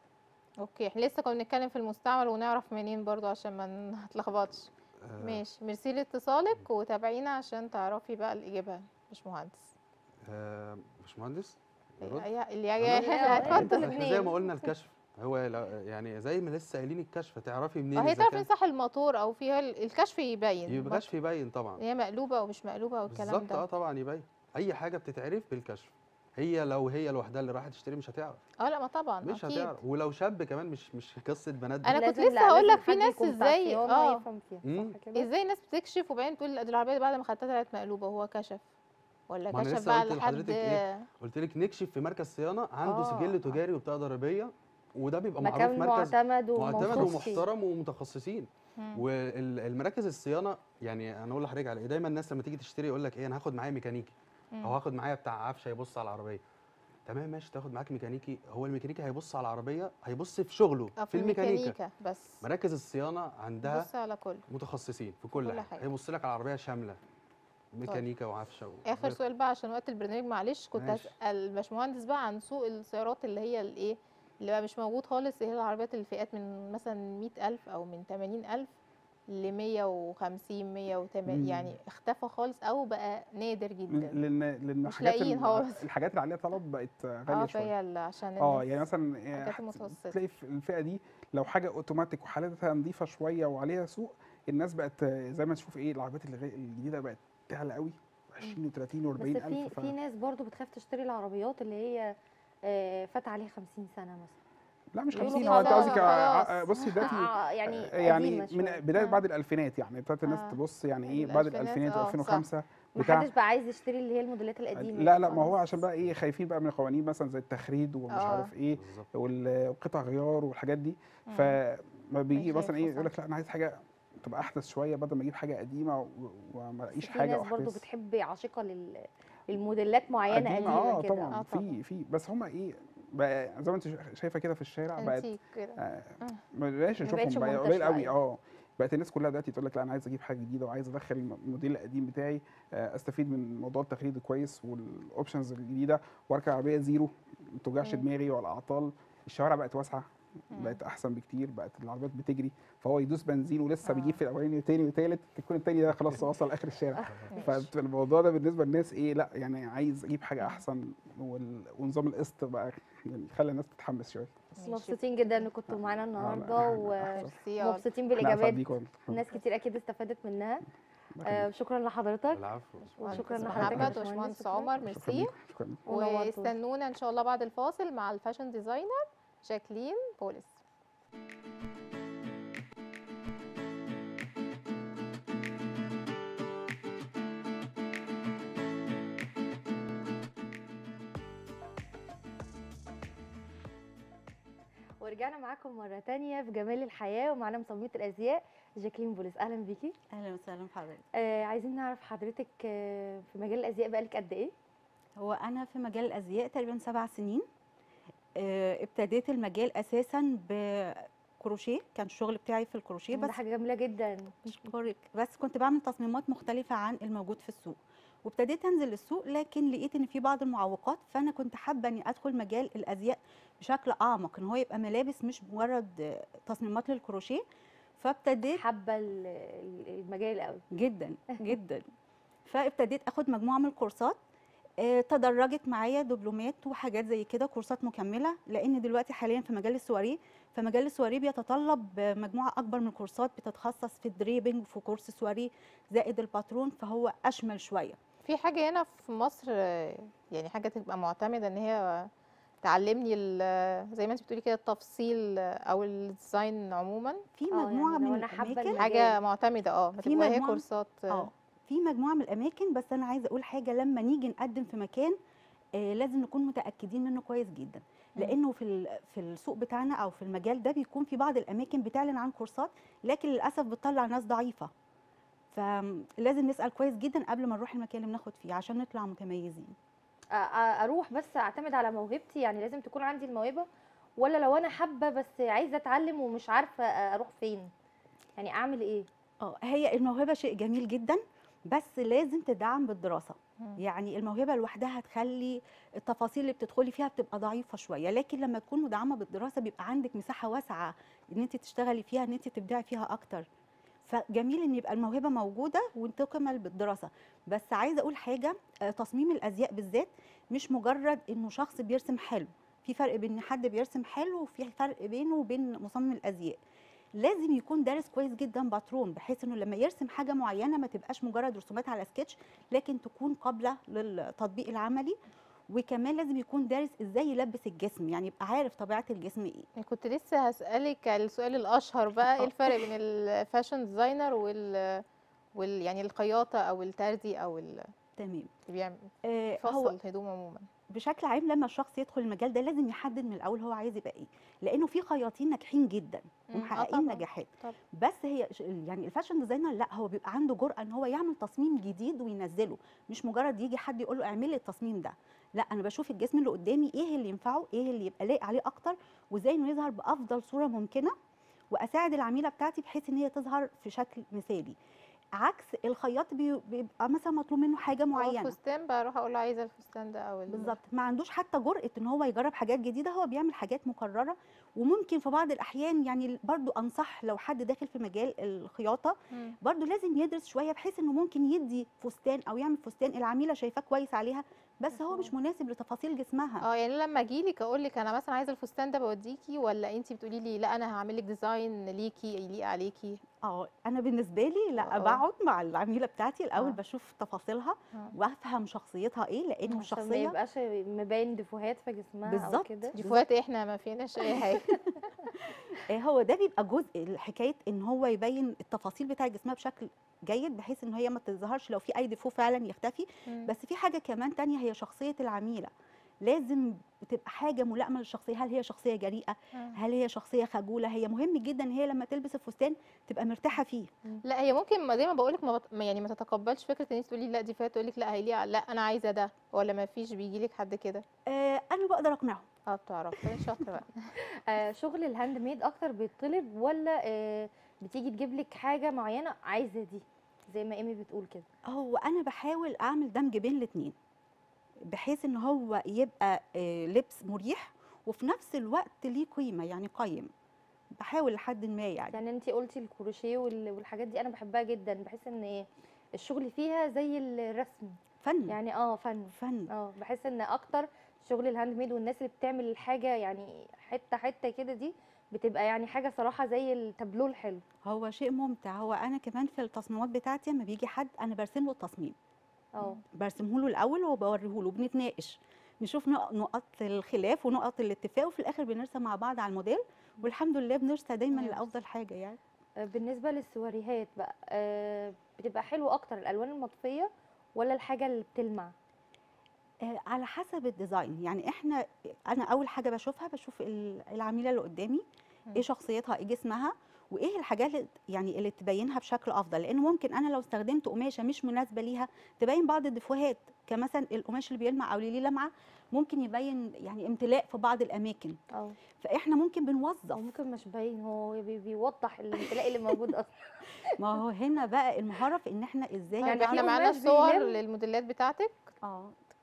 اوكي احنا لسه كنا بنتكلم في المستعمل ونعرف منين برضو عشان ما نتلخبطش آه، ماشي ميرسي لاتصالك وتابعينا عشان تعرفي بقى الاجابه مش مهندس آه، باشمهندس يرد؟ أي- اللي أنا- يجي أنت اتفضل اللي- احنا زي ما قلنا الكشف هو لا- يعني زي ما لسه قايلين الكشف هتعرفي منين اه هي إذا تعرف كان- يمسح الموتور او فيها ال- الكشف يبين يبقى كشف يبين طبعا هي مقلوبه او مش مقلوبه او الكلام بالظبط اه ده طبعا يبين اي حاجه بتتعرف بالكشف هي لو هي لوحدها اللي راحت تشتري مش هتعرف اه لا ما طبعا مش اكيد هتعرف ولو شاب كمان مش مش قصه بنات أنا دي. كنت لازم- لسه لا، هقول لازم لك في حد ناس يكون بتاع إزاي- صيانة آه. يفهم فيها مم. صح كده ازاي الناس بتكشف وبعدين تقول لا دي العربيه بعد ما خدتها طلعت مقلوبه وهو كشف ولا ما أنا كشف لسه بقى قلت لحد لحضرتك إيه؟ قلت لك نكشف في مركز صيانه عنده آه، سجل آه. تجاري وبطاقه ضريبيه وده بيبقى معروف مكان مركز معتمد معتمد وموثوق فيه. ومحترم ومتخصصين مم. والمراكز الصيانه يعني انا اقول لحضرتك على ايه دايما الناس لما تيجي تشتري يقول لك ايه انا هاخد معايا ميكانيكي مم. او هاخد معايا بتاع عفشه يبص على العربيه تمام ماشي تاخد معاك ميكانيكي هو الميكانيكي هيبص على العربيه هيبص في شغله اه في الميكانيكا بس مراكز الصيانه عندها بص على كل متخصصين في كل, كل حاجه حاجة. هيبص لك على العربيه شامله ميكانيكا وعفشه و... اخر سؤال بقى عشان وقت البرنامج معلش كنت ماشي. هسال الباشمهندس بقى عن سوق السيارات اللي هي الايه اللي بقى مش موجود خالص هي العربيات الفئات من مثلا 100000 او من 80000 ل 150 180 مم. يعني اختفى خالص او بقى نادر جدا لان لان مش حاجات لاقيين ال- خالص. الحاجات اللي عليها طلب بقت غاليه اه شويه فهي ال- عشان اه الناس- يعني مثلا آه، الحاجات هت- المتوسطة. تلاقي في الفئه دي لو حاجه اوتوماتيك وحالتها نظيفه شويه وعليها سوق الناس بقت آه، زي ما تشوف ايه العربيات اللي غي- الجديده بقت تعلى قوي 20 و30 و40 بس في الف في ناس برضو بتخاف تشتري العربيات اللي هي آه، فات عليها 50 سنه مثلا لا مش يقولوا 50 هو انت خلاص، قصدك ع- خلاص. بصي دلوقتي آه، يعني يعني قديمة من شوية. بدايه آه. بعد الالفينات يعني ابتدت الناس آه. تبص يعني ايه بعد الألفينات، الالفينات آه، و2005 بتاع محدش بقى عايز يشتري اللي هي الموديلات القديمه لا دي لا ما هو خالص. عشان بقى ايه خايفين بقى من القوانين مثلا زي التخريد ومش آه. عارف ايه بالظبط وال- وقطع غيار والحاجات دي مم. فما بيجي بيخافوا مثلا ايه يقول صح. لك لا انا عايز حاجه تبقى احدث شويه بدل ما اجيب حاجه قديمه و- وما بس الاقيش في حاجه ناس برضو احدث بتحب عاشقه لل... للموديلات معينه قديمه, اه كده طبعا آه طبعا. في في بس هم ايه بقى زي ما انت شايفه كده في الشارع بقت انتيك كده آه آه. ما بقاش ما نشوفهم بقتش بقى قليل قوي منتشرة اه بقت الناس كلها دلوقتي تقول لك لا انا عايز اجيب حاجه جديده وعايز ادخل الموديل القديم بتاعي آه، استفيد من موضوع التخريج الكويس والاوبشنز الجديده واركب عربيه زيرو ما توجعش مم. دماغي ولا اعطال الشوارع بقت واسعه مم. بقت احسن بكتير بقت العربيات بتجري فهو يدوس بنزين ولسه آه. بيجيب في الاولاني وتاني وتالت يكون التاني ده خلاص وصل اخر الشارع ماشي. فبتبقى الموضوع ده بالنسبه للناس ايه لا يعني عايز اجيب حاجه احسن وال- ونظام القسط بقى يعني خلى الناس تتحمس شويه ماشي. مبسوطين جدا ان كنتوا معانا النهارده ميرسي، آه. ومبسوطين احنا بالاجابات أسعد بيكم. ناس كتير اكيد استفادت منها الله آه يخليك. شكرا لحضرتك العفو وشكرا باشمهندس لحضرتك يا محمد باشمهندس، وباشمهندس شكراً. عمر شكرا ميرسي ليكم. شكرا ونورتونا. واستنونا ان شاء الله بعد الفاصل مع الفاشن ديزاينر جاكلين بوليس ورجعنا معاكم مرة تانية في جمال الحياة ومعانا مصممة الأزياء جاكلين بوليس أهلا بيكي اهلا وسهلا بحضرتك آه عايزين نعرف حضرتك آه في مجال الأزياء بقالك قد إيه؟ هو انا في مجال الازياء تقريبا سبع سنين آه، ابتديت المجال اساسا بكروشيه كان الشغل بتاعي في الكروشيه ده بس حاجة جميلة جدا بشكرك بس كنت بعمل تصميمات مختلفه عن الموجود في السوق وابتديت انزل السوق لكن لقيت ان في بعض المعوقات فانا كنت حابه اني ادخل مجال الازياء بشكل اعمق ان هو يبقى ملابس مش مجرد آه، تصميمات للكروشيه فابتديت حابة ال- ال- المجال قوي جدا جدا فابتديت اخد مجموعه من الكورسات آه، تدرجت معايا دبلومات وحاجات زي كده كورسات مكمله لان دلوقتي حاليا في مجال السواريه فمجال السواريه بيتطلب آه، مجموعه اكبر من الكورسات بتتخصص في الدريبنج وفي كورس سواريه زائد الباترون فهو اشمل شويه في حاجه هنا في مصر آه، يعني حاجه تبقى معتمده ان هي تعلمني ال- زي ما انت بتقولي كده التفصيل آه، او الديزاين عموما في آه، مجموعه يعني لو من أنا حابة الاماكن المجال. حاجه معتمده اه ما في تبقى هي مجموعة- كورسات اه في مجموعه من الاماكن بس انا عايزه اقول حاجه لما نيجي نقدم في مكان آه لازم نكون متاكدين منه كويس جدا مم. لانه في ال- في السوق بتاعنا او في المجال ده بيكون في بعض الاماكن بتعلن عن كورسات لكن للاسف بتطلع ناس ضعيفه فلازم نسال كويس جدا قبل ما نروح المكان اللي بناخد فيه عشان نطلع متميزين أ- أ- اروح بس اعتمد على موهبتي يعني لازم تكون عندي الموهبه ولا لو انا حابه بس عايزه اتعلم ومش عارفه اروح فين يعني اعمل ايه اه هي الموهبه شيء جميل جدا بس لازم تدعم بالدراسه مم. يعني الموهبه لوحدها هتخلي التفاصيل اللي بتدخلي فيها بتبقى ضعيفه شويه لكن لما تكون مدعمه بالدراسه بيبقى عندك مساحه واسعه ان انت تشتغلي فيها ان انت تبدعي فيها اكتر فجميل ان يبقى الموهبه موجوده وتكمل بالدراسه بس عايزه اقول حاجه آه، تصميم الازياء بالذات مش مجرد انه شخص بيرسم حلو في فرق بين حد بيرسم حلو وفي فرق بينه وبين مصمم الازياء لازم يكون دارس كويس جدا باترون بحيث انه لما يرسم حاجه معينه ما تبقاش مجرد رسومات على سكتش لكن تكون قابله للتطبيق العملي وكمان لازم يكون دارس ازاي يلبس الجسم يعني يبقى عارف طبيعه الجسم ايه يعني كنت لسه هسألك على السؤال الأشهر بقى ايه آه. الفرق بين الفاشن ديزاينر وال وال يعني الخياطة أو التردي أو ال- اللي تمام بيعمل آه فصل هو الهدوم عموما بشكل عام لما الشخص يدخل المجال ده لازم يحدد من الاول هو عايز يبقى ايه لانه في خياطين ناجحين جدا مم، آه ومحققين طبعاً، نجاحات طبعاً. بس هي ش- يعني الفاشن ديزاينر لا هو بيبقى عنده جرأه ان هو يعمل تصميم جديد وينزله مش مجرد يجي حد يقول له اعمل لي التصميم ده لا انا بشوف الجسم اللي قدامي ايه اللي ينفعه ايه اللي يبقى لايق عليه اكتر وازاي انه يظهر بافضل صوره ممكنه واساعد العميله بتاعتي بحيث ان هي تظهر في شكل مثالي عكس الخياط بي- بيبقى مثلا مطلوب منه حاجه هو معينه الفستان بروح أقول له عايزة الفستان ده أو ال- بالظبط ما عندوش حتى جرأة ان هو يجرب حاجات جديدة هو بيعمل حاجات مكررة وممكن في بعض الاحيان يعني برضو انصح لو حد داخل في مجال الخياطة مم. برضو لازم يدرس شوية بحيث انه ممكن يدي فستان او يعمل فستان العميلة شايفاه كويس عليها بس هو مش مناسب لتفاصيل جسمها اه يعني لما اجيلك اقول لك انا مثلا عايزه الفستان ده بوديكي ولا انت بتقولي لي لا انا هعمل لك ديزاين ليكي يليق عليكي اه انا بالنسبة لي لا آه. بقعد مع العميلة بتاعتي الاول آه. بشوف تفاصيلها آه. وافهم شخصيتها ايه لانه عشان ما الشخصية يبقاش مبين ديفوهات في جسمها او بالظبط. كده دي فوات احنا ما فيناش اي حاجه آه، هو ده بيبقى جزء حكايه ان هو يبين التفاصيل بتاع جسمها بشكل جيد بحيث ان هي ما تظهرش لو في اي ديفو فعلا يختفي مم. بس في حاجه كمان تانية هي شخصيه العميله لازم تبقى حاجه ملائمه للشخصيه هل هي شخصيه جريئه آه. هل هي شخصيه خجوله هي مهم جدا ان هي لما تلبس الفستان تبقى مرتاحه فيه لا هي ممكن ما زي ما بقول لك ما بت... ما يعني ما تتقبلش فكره ان انت تقولي لا دي فات تقول لك لا هيليق لا انا عايزه ده ولا ما فيش بيجي لك حد كده آه انا بقدر اقنعهم اه بتعرف طب انت شاطره بقى آه شغل الهاند ميد اكتر بيطلب ولا آه بتيجي تجيب لك حاجه معينه عايزه دي زي ما ايمي بتقول كده هو انا بحاول اعمل دمج بين الاثنين بحيث ان هو يبقى آه، لبس مريح وفي نفس الوقت ليه قيمه يعني قيم بحاول لحد ما يعني يعني انت قلتي الكروشيه وال- والحاجات دي انا بحبها جدا بحس ان إيه، الشغل فيها زي الرسم فن يعني اه فن فن اه بحس ان اكتر شغل الهاند ميد والناس اللي بتعمل الحاجه يعني حته حته كده دي بتبقى يعني حاجه صراحه زي التابلو الحلو هو شيء ممتع هو انا كمان في التصميمات بتاعتي لما بيجي حد انا برسم له التصميم اه برسمه له الاول وبوريه له بنتناقش نشوف نق- نقط الخلاف ونقط الاتفاق وفي الاخر بنرسم مع بعض على الموديل والحمد لله بنرسى دايما نعم. لافضل حاجه يعني آه، بالنسبه للسواريهات بقى آه بتبقى حلوه اكتر الالوان المطفيه ولا الحاجه اللي بتلمع آه، على حسب الديزاين يعني احنا انا اول حاجه بشوفها بشوف ال- العميله اللي قدامي مم. ايه شخصيتها ايه جسمها وايه الحاجات اللي يعني اللي تبينها بشكل افضل لان ممكن انا لو استخدمت قماشه مش مناسبه ليها تبين بعض الدفوهات كمثلا القماش اللي بيلمع او اللي ليه لمعه ممكن يبين يعني امتلاء في بعض الاماكن اه فاحنا ممكن او بنوظف ممكن مش باين هو بي بيوضح الامتلاء اللي موجود اصلا ما هو هنا بقى المهاره في ان احنا ازاي يعني يعني احنا في معانا قماش صور بيلم. للموديلات بتاعتك اه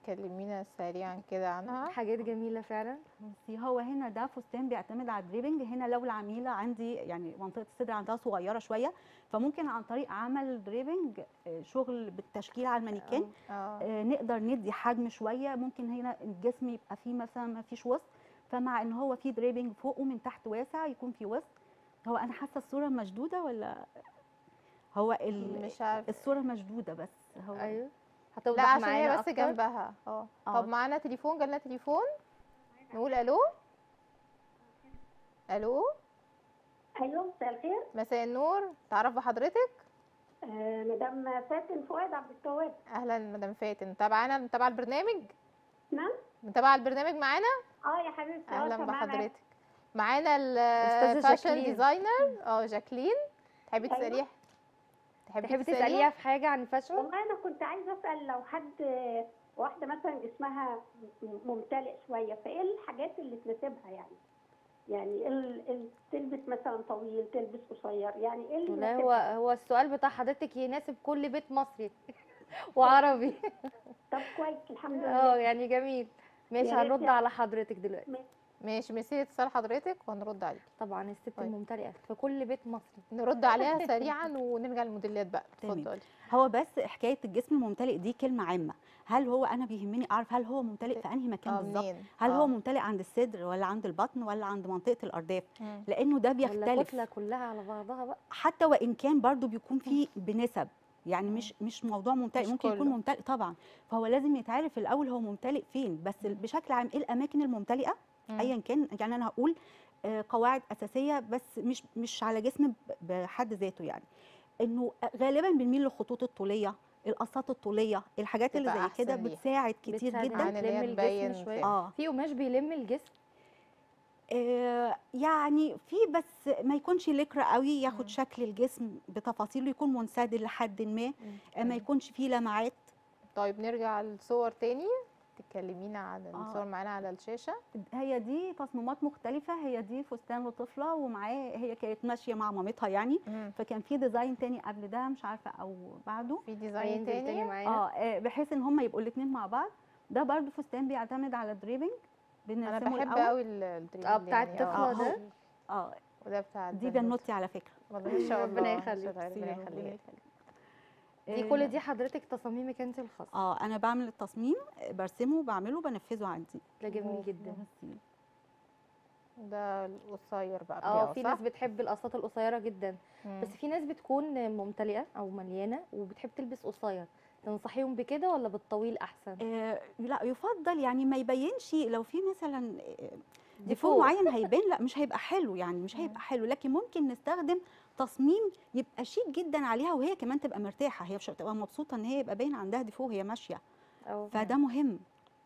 كلمينا سريعا كده عنها حاجات جميله فعلا بصي هو هنا ده فستان بيعتمد على الدريبنج هنا لو العميله عندي يعني منطقه الصدر عندها صغيره شويه فممكن عن طريق عمل دريبنج آه، شغل بالتشكيل على المانيكان اه آه، نقدر ندي حجم شويه ممكن هنا الجسم يبقى فيه مثلا ما فيش وسط فمع ان هو فيه دريبنج فوق ومن تحت واسع يكون فيه وسط هو انا حاسه الصوره مشدوده ولا هو ال- مش عارفه الصوره مشدوده بس هو ايوه لا هتوضح عشان معانا هي بس أكتر. جنبها اه آه. طب معانا تليفون جالنا تليفون نقول الو الو ايوه مساء الخير مساء النور تعرف بحضرتك آه مدام فاتن فؤاد عبد التواب اهلا مدام فاتن متابعانا متابعه البرنامج نعم متابعه البرنامج معانا اه يا حبيبتي آه، اهلا سامعانا. بحضرتك معانا أستاذة الفاشن جاكلين. ديزاينر اه جاكلين تحبي أيوة. تساليها تحبي تساليها في حاجه عن الفاشن والله انا كنت عايزه اسال لو حد آه، واحده مثلا جسمها م- ممتلئ شويه فايه الحاجات اللي تناسبها يعني يعني ال... ال... تلبس مثلا طويل تلبس قصير يعني ايه اللي والله هو يناسبها؟ هو السؤال بتاع حضرتك يناسب كل بيت مصري وعربي طب كويس الحمد اه لله يعني جميل ماشي يا ريت هنرد يعني. على حضرتك دلوقتي ماشي ميرسي اتصال حضرتك وهنرد عليك طبعا الست طيب. الممتلئه في كل بيت مصري نرد عليها سريعا ونرجع للموديلات بقى تمام. اتفضلي هو بس حكايه الجسم الممتلئ دي كلمه عامه هل هو انا بيهمني اعرف هل هو ممتلئ في انهي مكان اه بالظبط منين هل آه. هو ممتلئ عند الصدر ولا عند البطن ولا عند منطقه الارداف مم. لانه ده ولا بيختلف كتله كلها على بعضها بقى حتى وان كان برضو بيكون فيه بنسب يعني مش مش موضوع ممتلئ مش ممكن يكون كله. ممتلئ طبعا فهو لازم يتعرف الاول هو ممتلئ فين بس بشكل عام ايه الاماكن الممتلئه مم. ايا كان يعني انا هقول آه، قواعد اساسيه بس مش مش على جسم ب- بحد ذاته يعني انه غالبا بنميل للخطوط الطوليه القصات الطوليه الحاجات اللي تبقى زي كده أحسن ليها. بتساعد كتير بتساعد جدا عن إن هي تلم تبين الجسم شويه فين. اه في قماش بيلم الجسم آه، يعني في بس ما يكونش لكرة قوي ياخد مم. شكل الجسم بتفاصيله يكون منسدل لحد ما آه، ما مم. يكونش فيه لمعات طيب نرجع للصور تاني تكلمينا عن آه. الصور معانا على الشاشه هي دي تصميمات مختلفة هي دي فستان لطفلة ومعاه هي كانت ماشية مع مامتها يعني مم. فكان في ديزاين تاني قبل ده مش عارفة أو بعده في ديزاين هينزل تاني تاني معانا اه آه، بحيث ان هم يبقوا الاثنين مع بعض ده برضو فستان بيعتمد على الدريبنج انا بنرسمه بحب الأول. قوي الدريم اه بتاع الطفلة ده؟ اه وده بتاع دي البنوتة. بنوتي على فكرة والله ما شاء الله ربنا ما شاء يخليك. الله، ربنا ميرسي، يخليك يخليك. دي آه، كل دي حضرتك تصاميمك انت الخاص اه انا بعمل التصميم برسمه بعمله بنفذه عندي ده جميل مم. جدا ميرسي. ده القصير بقى اه بتاعه في صح؟ ناس بتحب القصات القصيره جدا مم. بس في ناس بتكون ممتلئه او مليانه وبتحب تلبس قصير تنصحيهم بكده ولا بالطويل احسن آه لا يفضل يعني ما يبينش لو في مثلا آه، دي ديفو فوق. معين هيبان لا مش هيبقى حلو يعني مش مم. هيبقى حلو لكن ممكن نستخدم تصميم يبقى شيك جدا عليها وهي كمان تبقى مرتاحه هي مش هتبقى مبسوطه ان هي يبقى باين عندها ديفو وهي ماشيه أو فده مهم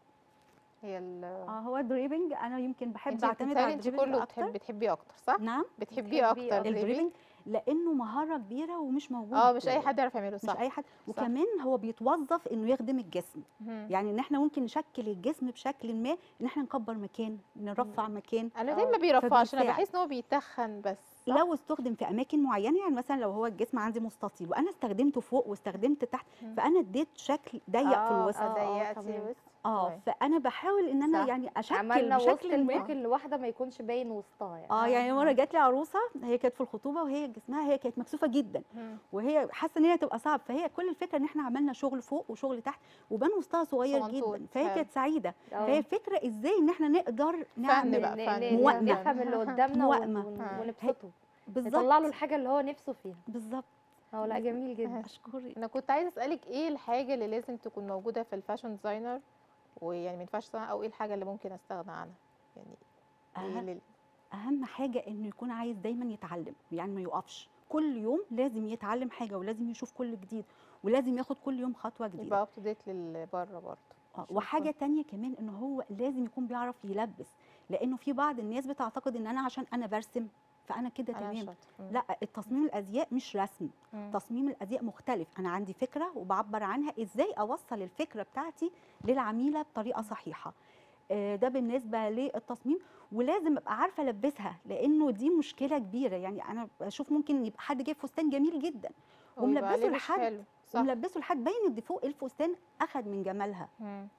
هي ال اه هو الدريبنج انا يمكن بحب انت اعتمد بتهيألي على انت الدريبنج كله اكتر بتحبي بتحبيه اكتر صح؟ نعم بتحبيه بتحبيه اكتر أكتر. دريبنج الدريبنج لانه مهاره كبيره ومش موجود اه مش اي حد يعرف يعمله مش صح اي حد وكمان هو بيتوظف انه يخدم الجسم مم. يعني ان احنا ممكن نشكل الجسم بشكل ما ان احنا نكبر مكان نرفع مكان انا آه، دايما بيرفعش انا فبيساعد. بحس ان هو بيتخن بس صح؟ لو استخدم في اماكن معينه يعني مثلا لو هو الجسم عندي مستطيل وانا استخدمته فوق واستخدمته تحت مم. فانا اديت شكل ضيق في آه، الوسط آه، آه، ضيقتي تمام. الوسط اه طيب. فانا بحاول ان انا صح. يعني اشكل عملنا وسط بشكل ما ممكن لواحده ما يكونش باين وسطها يعني اه يعني آه. مره جات لي عروسه هي كانت في الخطوبه وهي جسمها هي كانت مكسوفه جدا مم. وهي حاسه ان هي تبقى صعب فهي كل الفكره ان احنا عملنا شغل فوق وشغل تحت وبان وسطها صغير صغنطوط، جدا فهي حلو. كانت سعيده آه. فهي الفكره ازاي ان احنا نقدر نعمل بقى، ن- فن. ن- موائمة. نفهم اللي قدامنا موائمة. ون- ون- آه. ونبسطه بالظبط نطلع له الحاجه اللي هو نفسه فيها بالظبط اه لا جميل جدا اشكرك انا كنت عايزه اسالك ايه الحاجه اللي لازم تكون موجوده في الفاشن ديزاينر ويعني ما ينفعش تستغنى او ايه الحاجه اللي ممكن استغنى عنها يعني ايه أهم- اللي اهم حاجه انه يكون عايز دايما يتعلم يعني ما يقفش كل يوم لازم يتعلم حاجه ولازم يشوف كل جديد ولازم ياخد كل يوم خطوه جديده يبقى اب تو ديت للبره برضه آه، مش وحاجه يكون- تانية كمان ان هو لازم يكون بيعرف يلبس لانه في بعض الناس بتعتقد ان انا عشان انا برسم فانا كده انا تمام شاطر مم. لا التصميم الازياء مش رسم مم. تصميم الازياء مختلف انا عندي فكره وبعبر عنها ازاي اوصل الفكره بتاعتي للعميله بطريقه صحيحه آه، ده بالنسبه للتصميم ولازم ابقى عارفه البسها لانه دي مشكله كبيره يعني انا بشوف ممكن يبقى حد جايب فستان جميل جدا ويبقى وملبسه لبس لحد حلو صح وملبسه لحد باين الدفوق الفستان اخد من جمالها مم.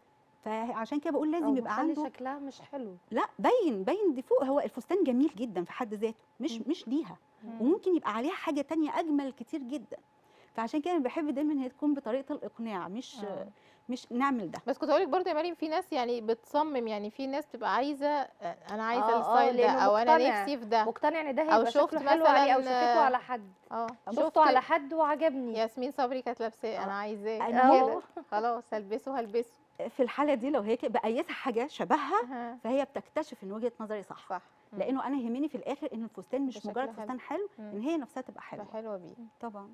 فعشان كده بقول أو لازم يبقى بتخلي عنده شكلها مش حلو لا باين باين ديفو هو الفستان جميل جدا في حد ذاته مش مم. مش ليها مم. وممكن يبقى عليها حاجه تانية اجمل كتير جدا فعشان كده أنا بحب دايما هي تكون بطريقه الاقناع مش آه. مش نعمل ده بس كنت اقول لك برضه يا مريم في ناس يعني بتصمم يعني في ناس بتبقى عايزه آه، انا عايزه آه، آه، الستايل ده لأنه او انا مقتنع. نفسي في ده مقتنع ان ده أو هيبقى شفت شكله حلو عليه او مثلاً، شفته آه، على حد اه شفته على حد وعجبني ياسمين صبري كانت لابساه آه. انا عايزاه أنا كده خلاص هلبسه هلبسه في الحاله دي لو هي كده بقيسها حاجه شبهها ها، فهي بتكتشف ان وجهه نظري صح صح مم. لانه انا يهمني في الاخر ان الفستان مش شكلها مجرد حلو. فستان حلو مم. ان هي نفسها تبقى حلوه حلوه بيه طبعا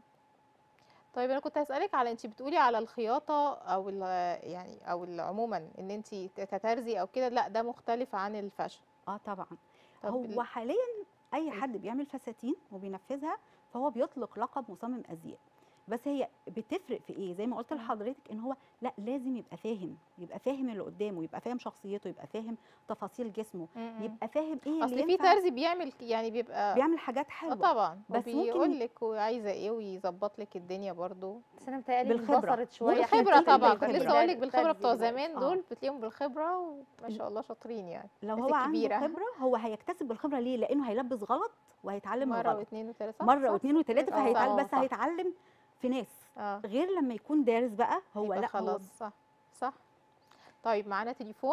طيب انا كنت هسألك على انت بتقولي على الخياطة او ال- يعني او ال- عموما ان انت كترزي او كده لا ده مختلف عن الفاشن اه طبعا طب هو ال- حاليا اي حد بيعمل فساتين وبينفذها فهو بيطلق لقب مصمم ازياء بس هي بتفرق في ايه زي ما قلت مم. لحضرتك ان هو لا لازم يبقى فاهم يبقى فاهم اللي قدامه يبقى فاهم شخصيته يبقى فاهم تفاصيل جسمه م-م. يبقى فاهم ايه اصل اللي في ينفع ترزي بيعمل ك- يعني بيبقى بيعمل حاجات اه حلوه طبعا بس ممكن وبيقول لك وعايزه ايه ويظبط لك الدنيا برضو بس انا متهيألي بالخبرة. اندثرت شويه إحنا بالخبره بنتكلم طبعا كنت بالخبرة. لسه اقول لك بالخبره الترزي بتوع دلوقتي. زمان آه. دول بتلاقيهم بالخبره وما شاء الله شاطرين يعني لو بس هو عنده الكبيرة. خبره هو هيكتسب بالخبره ليه لانه هيلبس غلط وهيتعلم من مره غلط واثنين وثلاثه صح مره صح واثنين وثلاثه آه، فهيتعلم آه، بس صح. هيتعلم في ناس اه غير لما يكون دارس بقى هو يبقى لا خلاص هو صح صح طيب معانا تليفون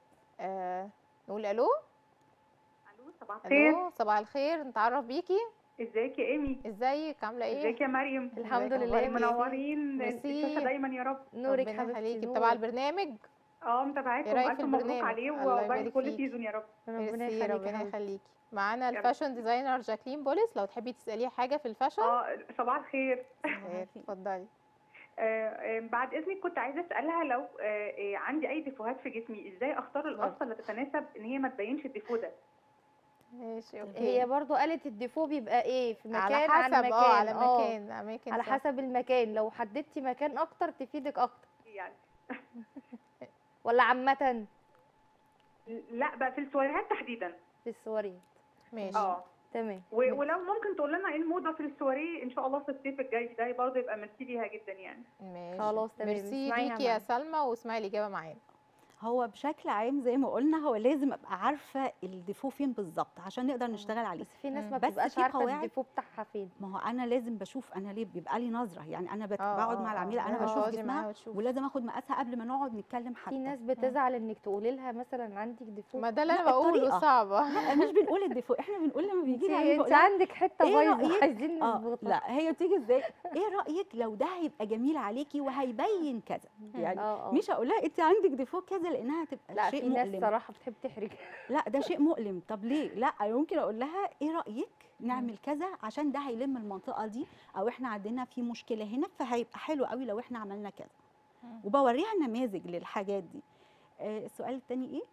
آه نقول الو الو صباح الخير الو صباح الخير نتعرف بيكي ازيك يا ايمي ازيك عامله ايه ازيك يا مريم الحمد ازيك لله أخبارك إيه؟ منورين ميرسي. الشاشه دايما يا رب نورك ربنا حبيبتي يخليكي نور. متابعه البرنامج اه متابعاكم إيه رأيك الف في مبروك البرنامج؟ عليه الله وعقبال يبارك كل فيك. سيزون يا رب ربنا ميرسي يخليك يا ربنا حبيبتي. يخليكي معانا يلا. الفاشن ديزاينر جاكلين بوليس لو تحبي تساليها حاجه في الفاشن اه صباح الخير خير، اتفضلي آه، آه، بعد اذنك كنت عايزه اسالها لو آه، آه، عندي اي ديفوهات في جسمي ازاي اختار القصه اللي تتناسب ان هي ما تبينش الديفو ده ماشي اوكي هي برضو قالت الديفو بيبقى ايه في مكان على عن حسب مكان اه على آه، مكان اماكن على صح. حسب المكان لو حددتي مكان اكتر تفيدك اكتر يعني ولا عامه لا بقى في السواريهات تحديدا في السواريات ماشي اه تمام و- ولو ممكن تقول لنا ايه الموضه في السواريه ان شاء الله في الصيف الجاي ده برضه يبقى ميرسي ليها جدا يعني ماشي خلاص تمام ميرسي اسمعيها ليكي يا معانا. سلمى واسمعي الاجابه معانا هو بشكل عام زي ما قلنا هو لازم ابقى عارفه الديفو فين بالظبط عشان نقدر نشتغل عليه بس في ناس مم. ما بس بتبقاش في عارفه قواعد- الديفو بتاعها فين ما هو انا لازم بشوف انا ليه بيبقى لي نظره يعني انا بت- آه، بقعد آه، مع آه. العميله انا آه، بشوف اقعدي معاها جسمها وتشوفي. ولازم اخد مقاسها قبل ما نقعد نتكلم حتى في ناس بتزعل انك تقولي لها مثلا عندك ديفو ما ده اللي لا، انا بقوله الطريقة. صعبه لا مش بنقول الديفو احنا بنقول لما بيجي لي عميل انت بقول لها عندك حته إيه بايظه رأيك؟ عايزين اه نظبطها لا هي بتيجي ازاي ايه رايك لو ده هيبقى جميل عليكي وهيبين كذا يعني اه اه مش هقول لها انت عندك ديفو كذا لانها هتبقى لا شيء في ناس مؤلم صراحه بتحب تحرج لا ده شيء مؤلم طب ليه لا ممكن اقول لها ايه رايك نعمل كذا عشان ده هيلم المنطقه دي او احنا عندنا في مشكله هنا فهيبقى حلو قوي لو احنا عملنا كذا مم. وبوريها نماذج للحاجات دي آه، السؤال الثاني ايه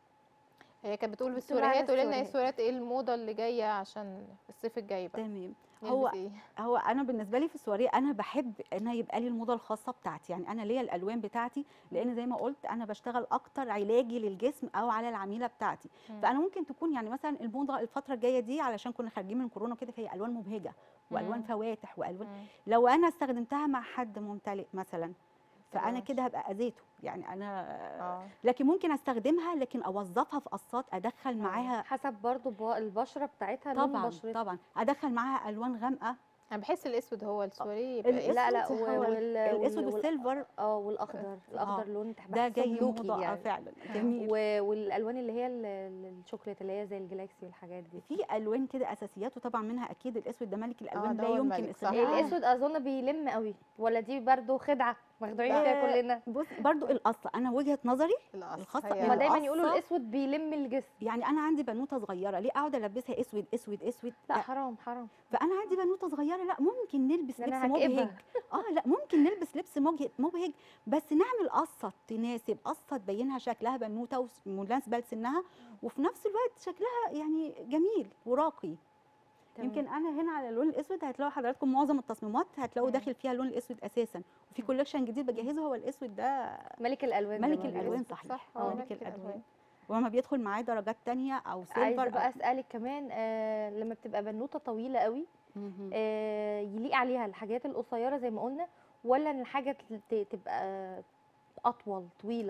هي كانت بتقول بتقول على بالسوريات قولي لنا ايه السوريات. السوريات ايه الموضه اللي جايه عشان الصيف الجاي بقى تمام هو نلبس ايه هو انا بالنسبه لي في السواريه انا بحب ان يبقى لي الموضه الخاصه بتاعتي يعني انا ليا الالوان بتاعتي لان زي ما قلت انا بشتغل اكتر علاجي للجسم او على العميله بتاعتي مم. فانا ممكن تكون يعني مثلا الموضه الفتره الجايه دي علشان كنا خارجين من كورونا كده فهي الوان مبهجه والوان مم. فواتح والوان مم. لو انا استخدمتها مع حد ممتلئ مثلا فانا تبقى كده هبقى اذيته يعني انا اه لكن ممكن استخدمها لكن اوظفها في قصات ادخل معاها حسب برضو ب- البشره بتاعتها لون طبعا بشرتها طبعا ادخل معاها الوان غامقه انا بحس الاسود هو السوري يبقى الأسود لا لا هو و- وال- الاسود وال- والسيلفر اه والاخضر الاخضر لون ده بحسه جاي بلوكي موضه آه يعني فعلا جميل و- والالوان اللي هي ال- ال- الشوكليت اللي هي زي الجلاكسي والحاجات دي في الوان كده اساسيات وطبعا منها اكيد الاسود ده ملك الالوان ده لا هو يمكن الملك، صح. استغناء عنه. الاسود اظن بيلم قوي ولا دي برضو خدعه مخدوعين فيها آه، كلنا بص برضو القصه انا وجهه نظري القص الخاصة هي هما دايما القصة- يقولوا الاسود بيلم الجسم يعني انا عندي بنوته صغيره ليه اقعد البسها اسود اسود اسود لا آه، حرام حرام فانا عندي بنوته صغيره لا ممكن نلبس ده لبس انا مبهج هكئبها اه لا ممكن نلبس لبس مبهج مبهج بس نعمل قصه تناسب قصه تبينها شكلها بنوته ومناسبه لسنها وفي نفس الوقت شكلها يعني جميل وراقي تمام. يمكن انا هنا على اللون الاسود هتلاقوا حضراتكم معظم التصميمات هتلاقوا مم. داخل فيها اللون الاسود اساسا وفي كولكشن جديد بجهزه هو الاسود ده ملك الالوان زي ملك ما بيقولوا. الالوان الأسود، صحيح صح، اه هو ملك ملك الالوان الألوان. ولما بيدخل معاه درجات تانية او سيلفر عايزه بقى أو- اسالك كمان آه لما بتبقى بنوته طويله قوي مهم. آه يليق عليها الحاجات القصيره زي ما قلنا ولا ان الحاجه ت- تبقى اطول طويله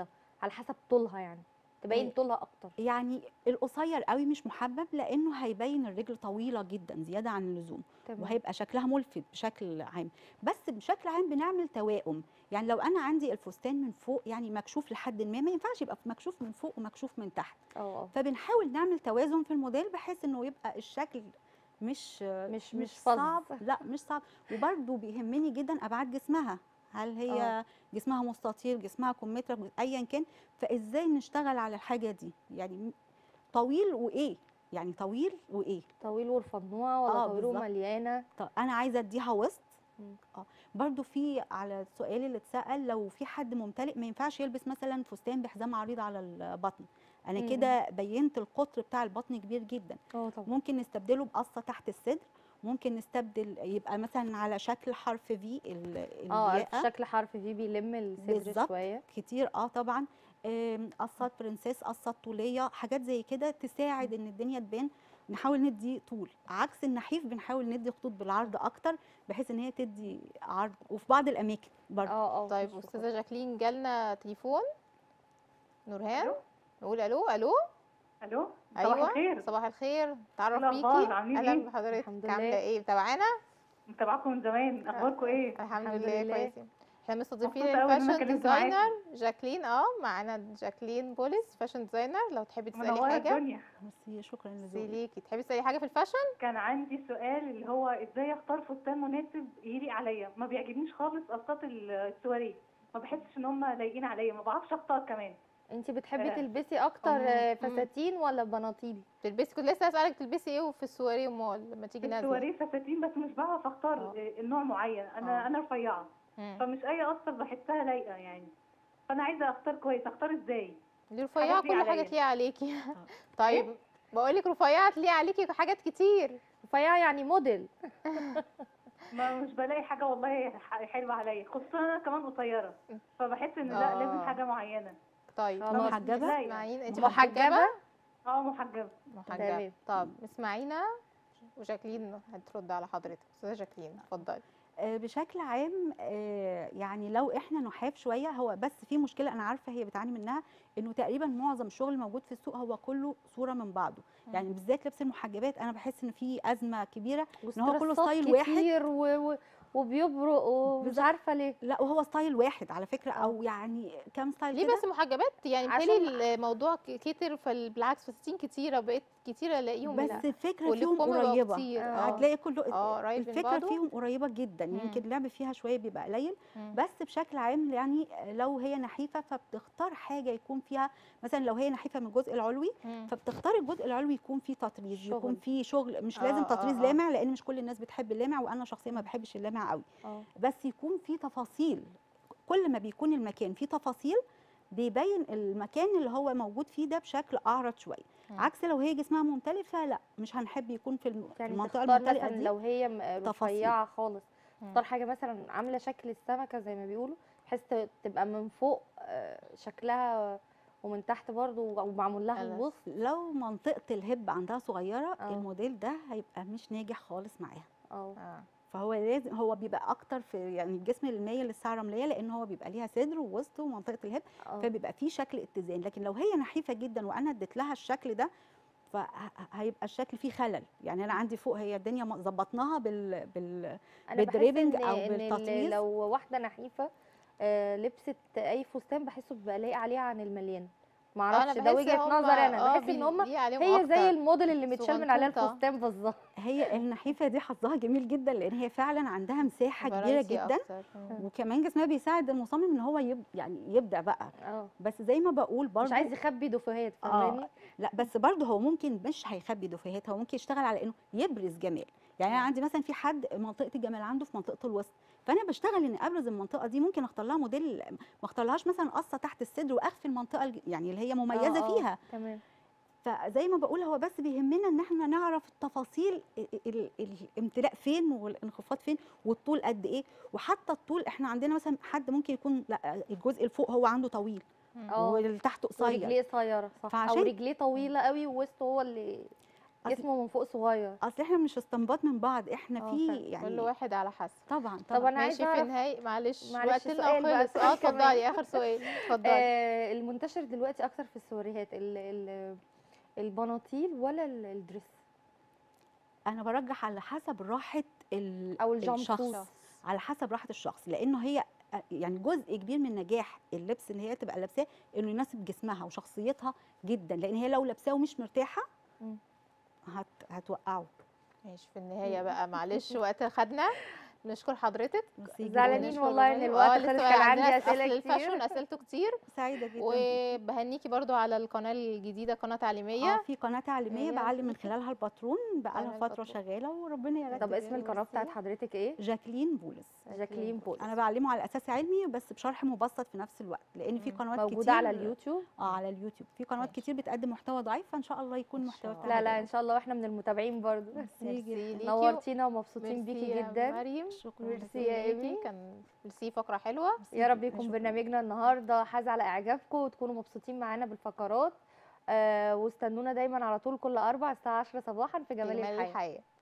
على حسب طولها يعني تبين إيه. طولها اكتر يعني القصير قوي مش محبب لانه هيبين الرجل طويله جدا زياده عن اللزوم تمام وهيبقى شكلها ملفت بشكل عام بس بشكل عام بنعمل توائم يعني لو انا عندي الفستان من فوق يعني مكشوف لحد ما ما ينفعش يبقى مكشوف من فوق ومكشوف من تحت اه اه فبنحاول نعمل توازن في الموديل بحيث انه يبقى الشكل مش مش- مش مش فظ. صعب لا مش صعب وبرده بيهمني جدا ابعاد جسمها هل هي آه. جسمها مستطيل جسمها كمثرى ايا كان فازاي نشتغل على الحاجه دي يعني طويل وايه يعني طويل وايه طويل ورفضنوها ولا آه، طويل بالظبط. ومليانه طب انا عايزه اديها وسط مم. اه برضو في على السؤال اللي اتسال لو في حد ممتلئ ما ينفعش يلبس مثلا فستان بحزام عريض على البطن انا مم. كده بينت القطر بتاع البطن كبير جدا اه طبعا ممكن نستبدله بقصه تحت الصدر ممكن نستبدل يبقى مثلا على شكل حرف في اه الياقه شكل حرف في بيلم الصدر بالظبط. شويه كتير اه طبعا آم، قصات برنسيس قصات طوليه حاجات زي كده تساعد ان الدنيا تبان نحاول ندي طول عكس النحيف بنحاول ندي خطوط بالعرض اكتر بحيث ان هي تدي عرض وفي بعض الاماكن برضه اه اه طيب مش استاذه جاكلين جالنا تليفون نورهان ألو؟ نقول الو الو الو صباح ايوه الخير صباح الخير تعرف إيه الأخبار؟ بيكي عاملين اهلا إيه؟ بحضرتك الحمد عامله لله. ايه متابعانا متابعاكم من زمان اخباركم ايه الحمد الحمد لله لله. كويسين احنا مستضيفين مبسوطة أوي إن أنا الفاشن اتكلمت معاكي. ديزاينر جاكلين اه معانا جاكلين بوليس فاشن ديزاينر لو تحبي تسالي منوره حاجه الدنيا ميرسي شكرا ميرسي لذوقك ليكي تحبي تسالي حاجه في الفاشن كان عندي سؤال اللي هو ازاي اختار فستان مناسب يليق عليا ما بيعجبنيش خالص قصات السواريه ما بحسش ان هم لايقين عليا ما بعرفش اختار كمان انت بتحبي آه. تلبسي اكتر مم. آه، مم. فساتين ولا بناطيل تلبسي كنت لسه اسالك تلبسي ايه في السواري مول لما تيجي نازله السواريه فساتين بس مش بعرف اختار آه. آه، النوع معين انا آه. انا رفيعه مم. فمش اي قصه بحسها لايقه يعني فانا عايزه اختار كويس اختار ازاي دي رفيعه حاجات ليها كل حاجه عليا. تليق عليكي طيب بقول لك رفيعه تليق عليكي حاجات كتير رفيعه يعني موديل ما مش بلاقي حاجه والله ح- حلوه عليا خصوصا انا كمان قصيره فبحس ان لا آه. لازم حاجه معينه طيب خلاص. محجبة؟ لايقة. اسمعين انت محجبة؟ محجبه اه محجبه محجبه تمام. طب اسمعينا وجاكلين هترد على حضرتك استاذه جاكلين اتفضلي آه، بشكل عام آه، يعني لو احنا نحاف شويه هو بس في مشكله انا عارفه هي بتعاني منها انه تقريبا معظم الشغل الموجود في السوق هو كله صوره من بعضه يعني بالذات لبس المحجبات انا بحس ان في ازمه كبيره ان هو كله وستريسات ستايل واحد كتير و... و... وبيبرق ومش بالظبط. عارفه ليه لا وهو ستايل واحد على فكره او يعني كام ستايل ليه كده بس محجبات يعني عشان- بتهيألي الموضوع ك- كتر فبالعكس فساتين كتيره بقيت كتيره الاقيهم بس لا. الفكره فيهم واللبهم بقوا قريبه كتير آه. اه هتلاقي كله اه قريب من الفكره بعضه فيهم قريبه جدا مم. يمكن اللعب فيها شويه بيبقى قليل مم. بس بشكل عام يعني لو هي نحيفه فبتختار حاجه يكون فيها مثلا لو هي نحيفه من الجزء العلوي مم. فبتختار الجزء العلوي يكون فيه تطريز شغل. يكون فيه شغل مش آه، لازم آه، تطريز آه. لامع لان مش كل الناس بتحب اللامع وانا شخصيا ما بحبش اللامع قوي اه بس يكون فيه تفاصيل كل ما بيكون المكان فيه تفاصيل بيبين المكان اللي هو موجود فيه ده بشكل اعرض شويه مم. عكس لو هي جسمها ممتلئ فلا مش هنحب يكون في الم- في يعني المنطقه تختار الممتلئه مثلا دي لو هي م- تفاصيل. رفيعه خالص مم. تختار حاجه مثلا عامله شكل السمكه زي ما بيقولوا بحيث ت- تبقى من فوق آه، شكلها ومن تحت برضو ومعمول لها أنا الوسط لو منطقه الهب عندها صغيره آه. الموديل ده هيبقى مش ناجح خالص معاها اه آه. فهو لازم هو بيبقى اكتر في يعني الجسم المايل للساعه الرمليه لان هو بيبقى ليها صدر ووسط ومنطقه الهب اه فبيبقى فيه شكل اتزان لكن لو هي نحيفه جدا وانا اديت لها الشكل ده فهيبقى الشكل فيه خلل يعني انا عندي فوق هي الدنيا م- ظبطناها بال, بال انا بحس بالدريبنج ان أو ان ال- بالتطريز. لو واحده نحيفه آه، لبست اي فستان بحسه بيبقى لايق عليها عن المليان أنا معرفش ده بحس وجهه هم- نظري انا آه، بحس ان بي- هم بيليق عليهم هي زي أكتر. الموديل اللي متشال من عليها صغنطوطة. الفستان بالظبط هي النحيفه دي حظها جميل جدا لان هي فعلا عندها مساحه كبيره variety جدا أكتر. مم. وكمان جسمها بيساعد المصمم ان هو يب يعني يبدع بقى اه بس زي ما بقول برضه مش عايز يخبي دفوهات آه. فاهماني لا بس برضه هو ممكن مش هيخبي دفاهات هو ممكن يشتغل على انه يبرز جمال يعني انا آه. عندي مثلا في حد منطقه الجمال عنده في منطقه الوسط فانا بشتغل ان ابرز المنطقه دي ممكن اختار لها موديل ما اختارلهاش مثلا قصه تحت الصدر واخفي المنطقه الج- يعني اللي هي مميزه آه، آه، فيها تمام فزي ما بقول هو بس بيهمنا ان احنا نعرف التفاصيل ال- ال- الامتلاء فين والانخفاض فين والطول قد ايه وحتى الطول احنا عندنا مثلا حد ممكن يكون لا الجزء اللي فوق هو عنده طويل اه واللي تحت قصير ورجليه قصيره صح او فعشان- رجليه طويله قوي ووسطه هو اللي أصل- جسمه من فوق صغير اصل احنا مش استنباط من بعض احنا آه، في فعلا. يعني كل واحد على حسب طبعا طب طبعا انا عايزه ماشي في اعرف النهاية معلش معلش وقتنا سؤال بقى، خلص سؤال اه كمان. اتفضلي اخر سؤال اتفضلي آه المنتشر دلوقتي اكتر في السوريهات ال ال البناطيل ولا ال- الدريس انا برجح على حسب راحه ال- او الجامب الشخص سوت على حسب راحه الشخص لانه هي يعني جزء كبير من نجاح اللبس ان هي تبقى لابساه انه يناسب جسمها وشخصيتها جدا لان هي لو لابساه ومش مرتاحه مم. هت هتوقعه ماشي في النهاية بقى معلش وقت خدنا نشكر حضرتك ميرسي جداً. زعلانين ونشكر والله ان جمال. الوقت آه، خلص لسه كان عندنا عندي أصل اسئله الفاشون كتير اسئلته كتير سعيده جدا وبهنيكي برضو على القناة الجديدة قناة تعليمية اه في قناه تعليميه هي بعلم من فيكي؟ خلالها الباترون بقالها تعمل فتره باترون. شغاله وربنا يرتب طب اسم جميل القناه ميرسي. بتاعت حضرتك ايه جاكلين بولس جاكلين بول انا بعلمه على اساس علمي بس بشرح مبسط في نفس الوقت لان في مم. قنوات موجوده كتير على اليوتيوب اه على اليوتيوب في قنوات ماشي. كتير بتقدم محتوى ضعيف فان شاء الله يكون إن محتوى شاء بتاعها لا لا ان حلو. شاء الله واحنا من المتابعين برضو ميرسي جدا ليكي. نورتينا ومبسوطين ميرسي بيكي يا جدا مريم شكرا ميرسي جزيلا. يا ليكي. إيمي. كان ميرسي فقرة حلوة يا رب يكون شكراً. برنامجنا النهارده حاز على اعجابكم وتكونوا مبسوطين معانا بالفقرات آه واستنونا دايما على طول كل اربع الساعه 10 صباحا في جمال جمال الحياه الحياة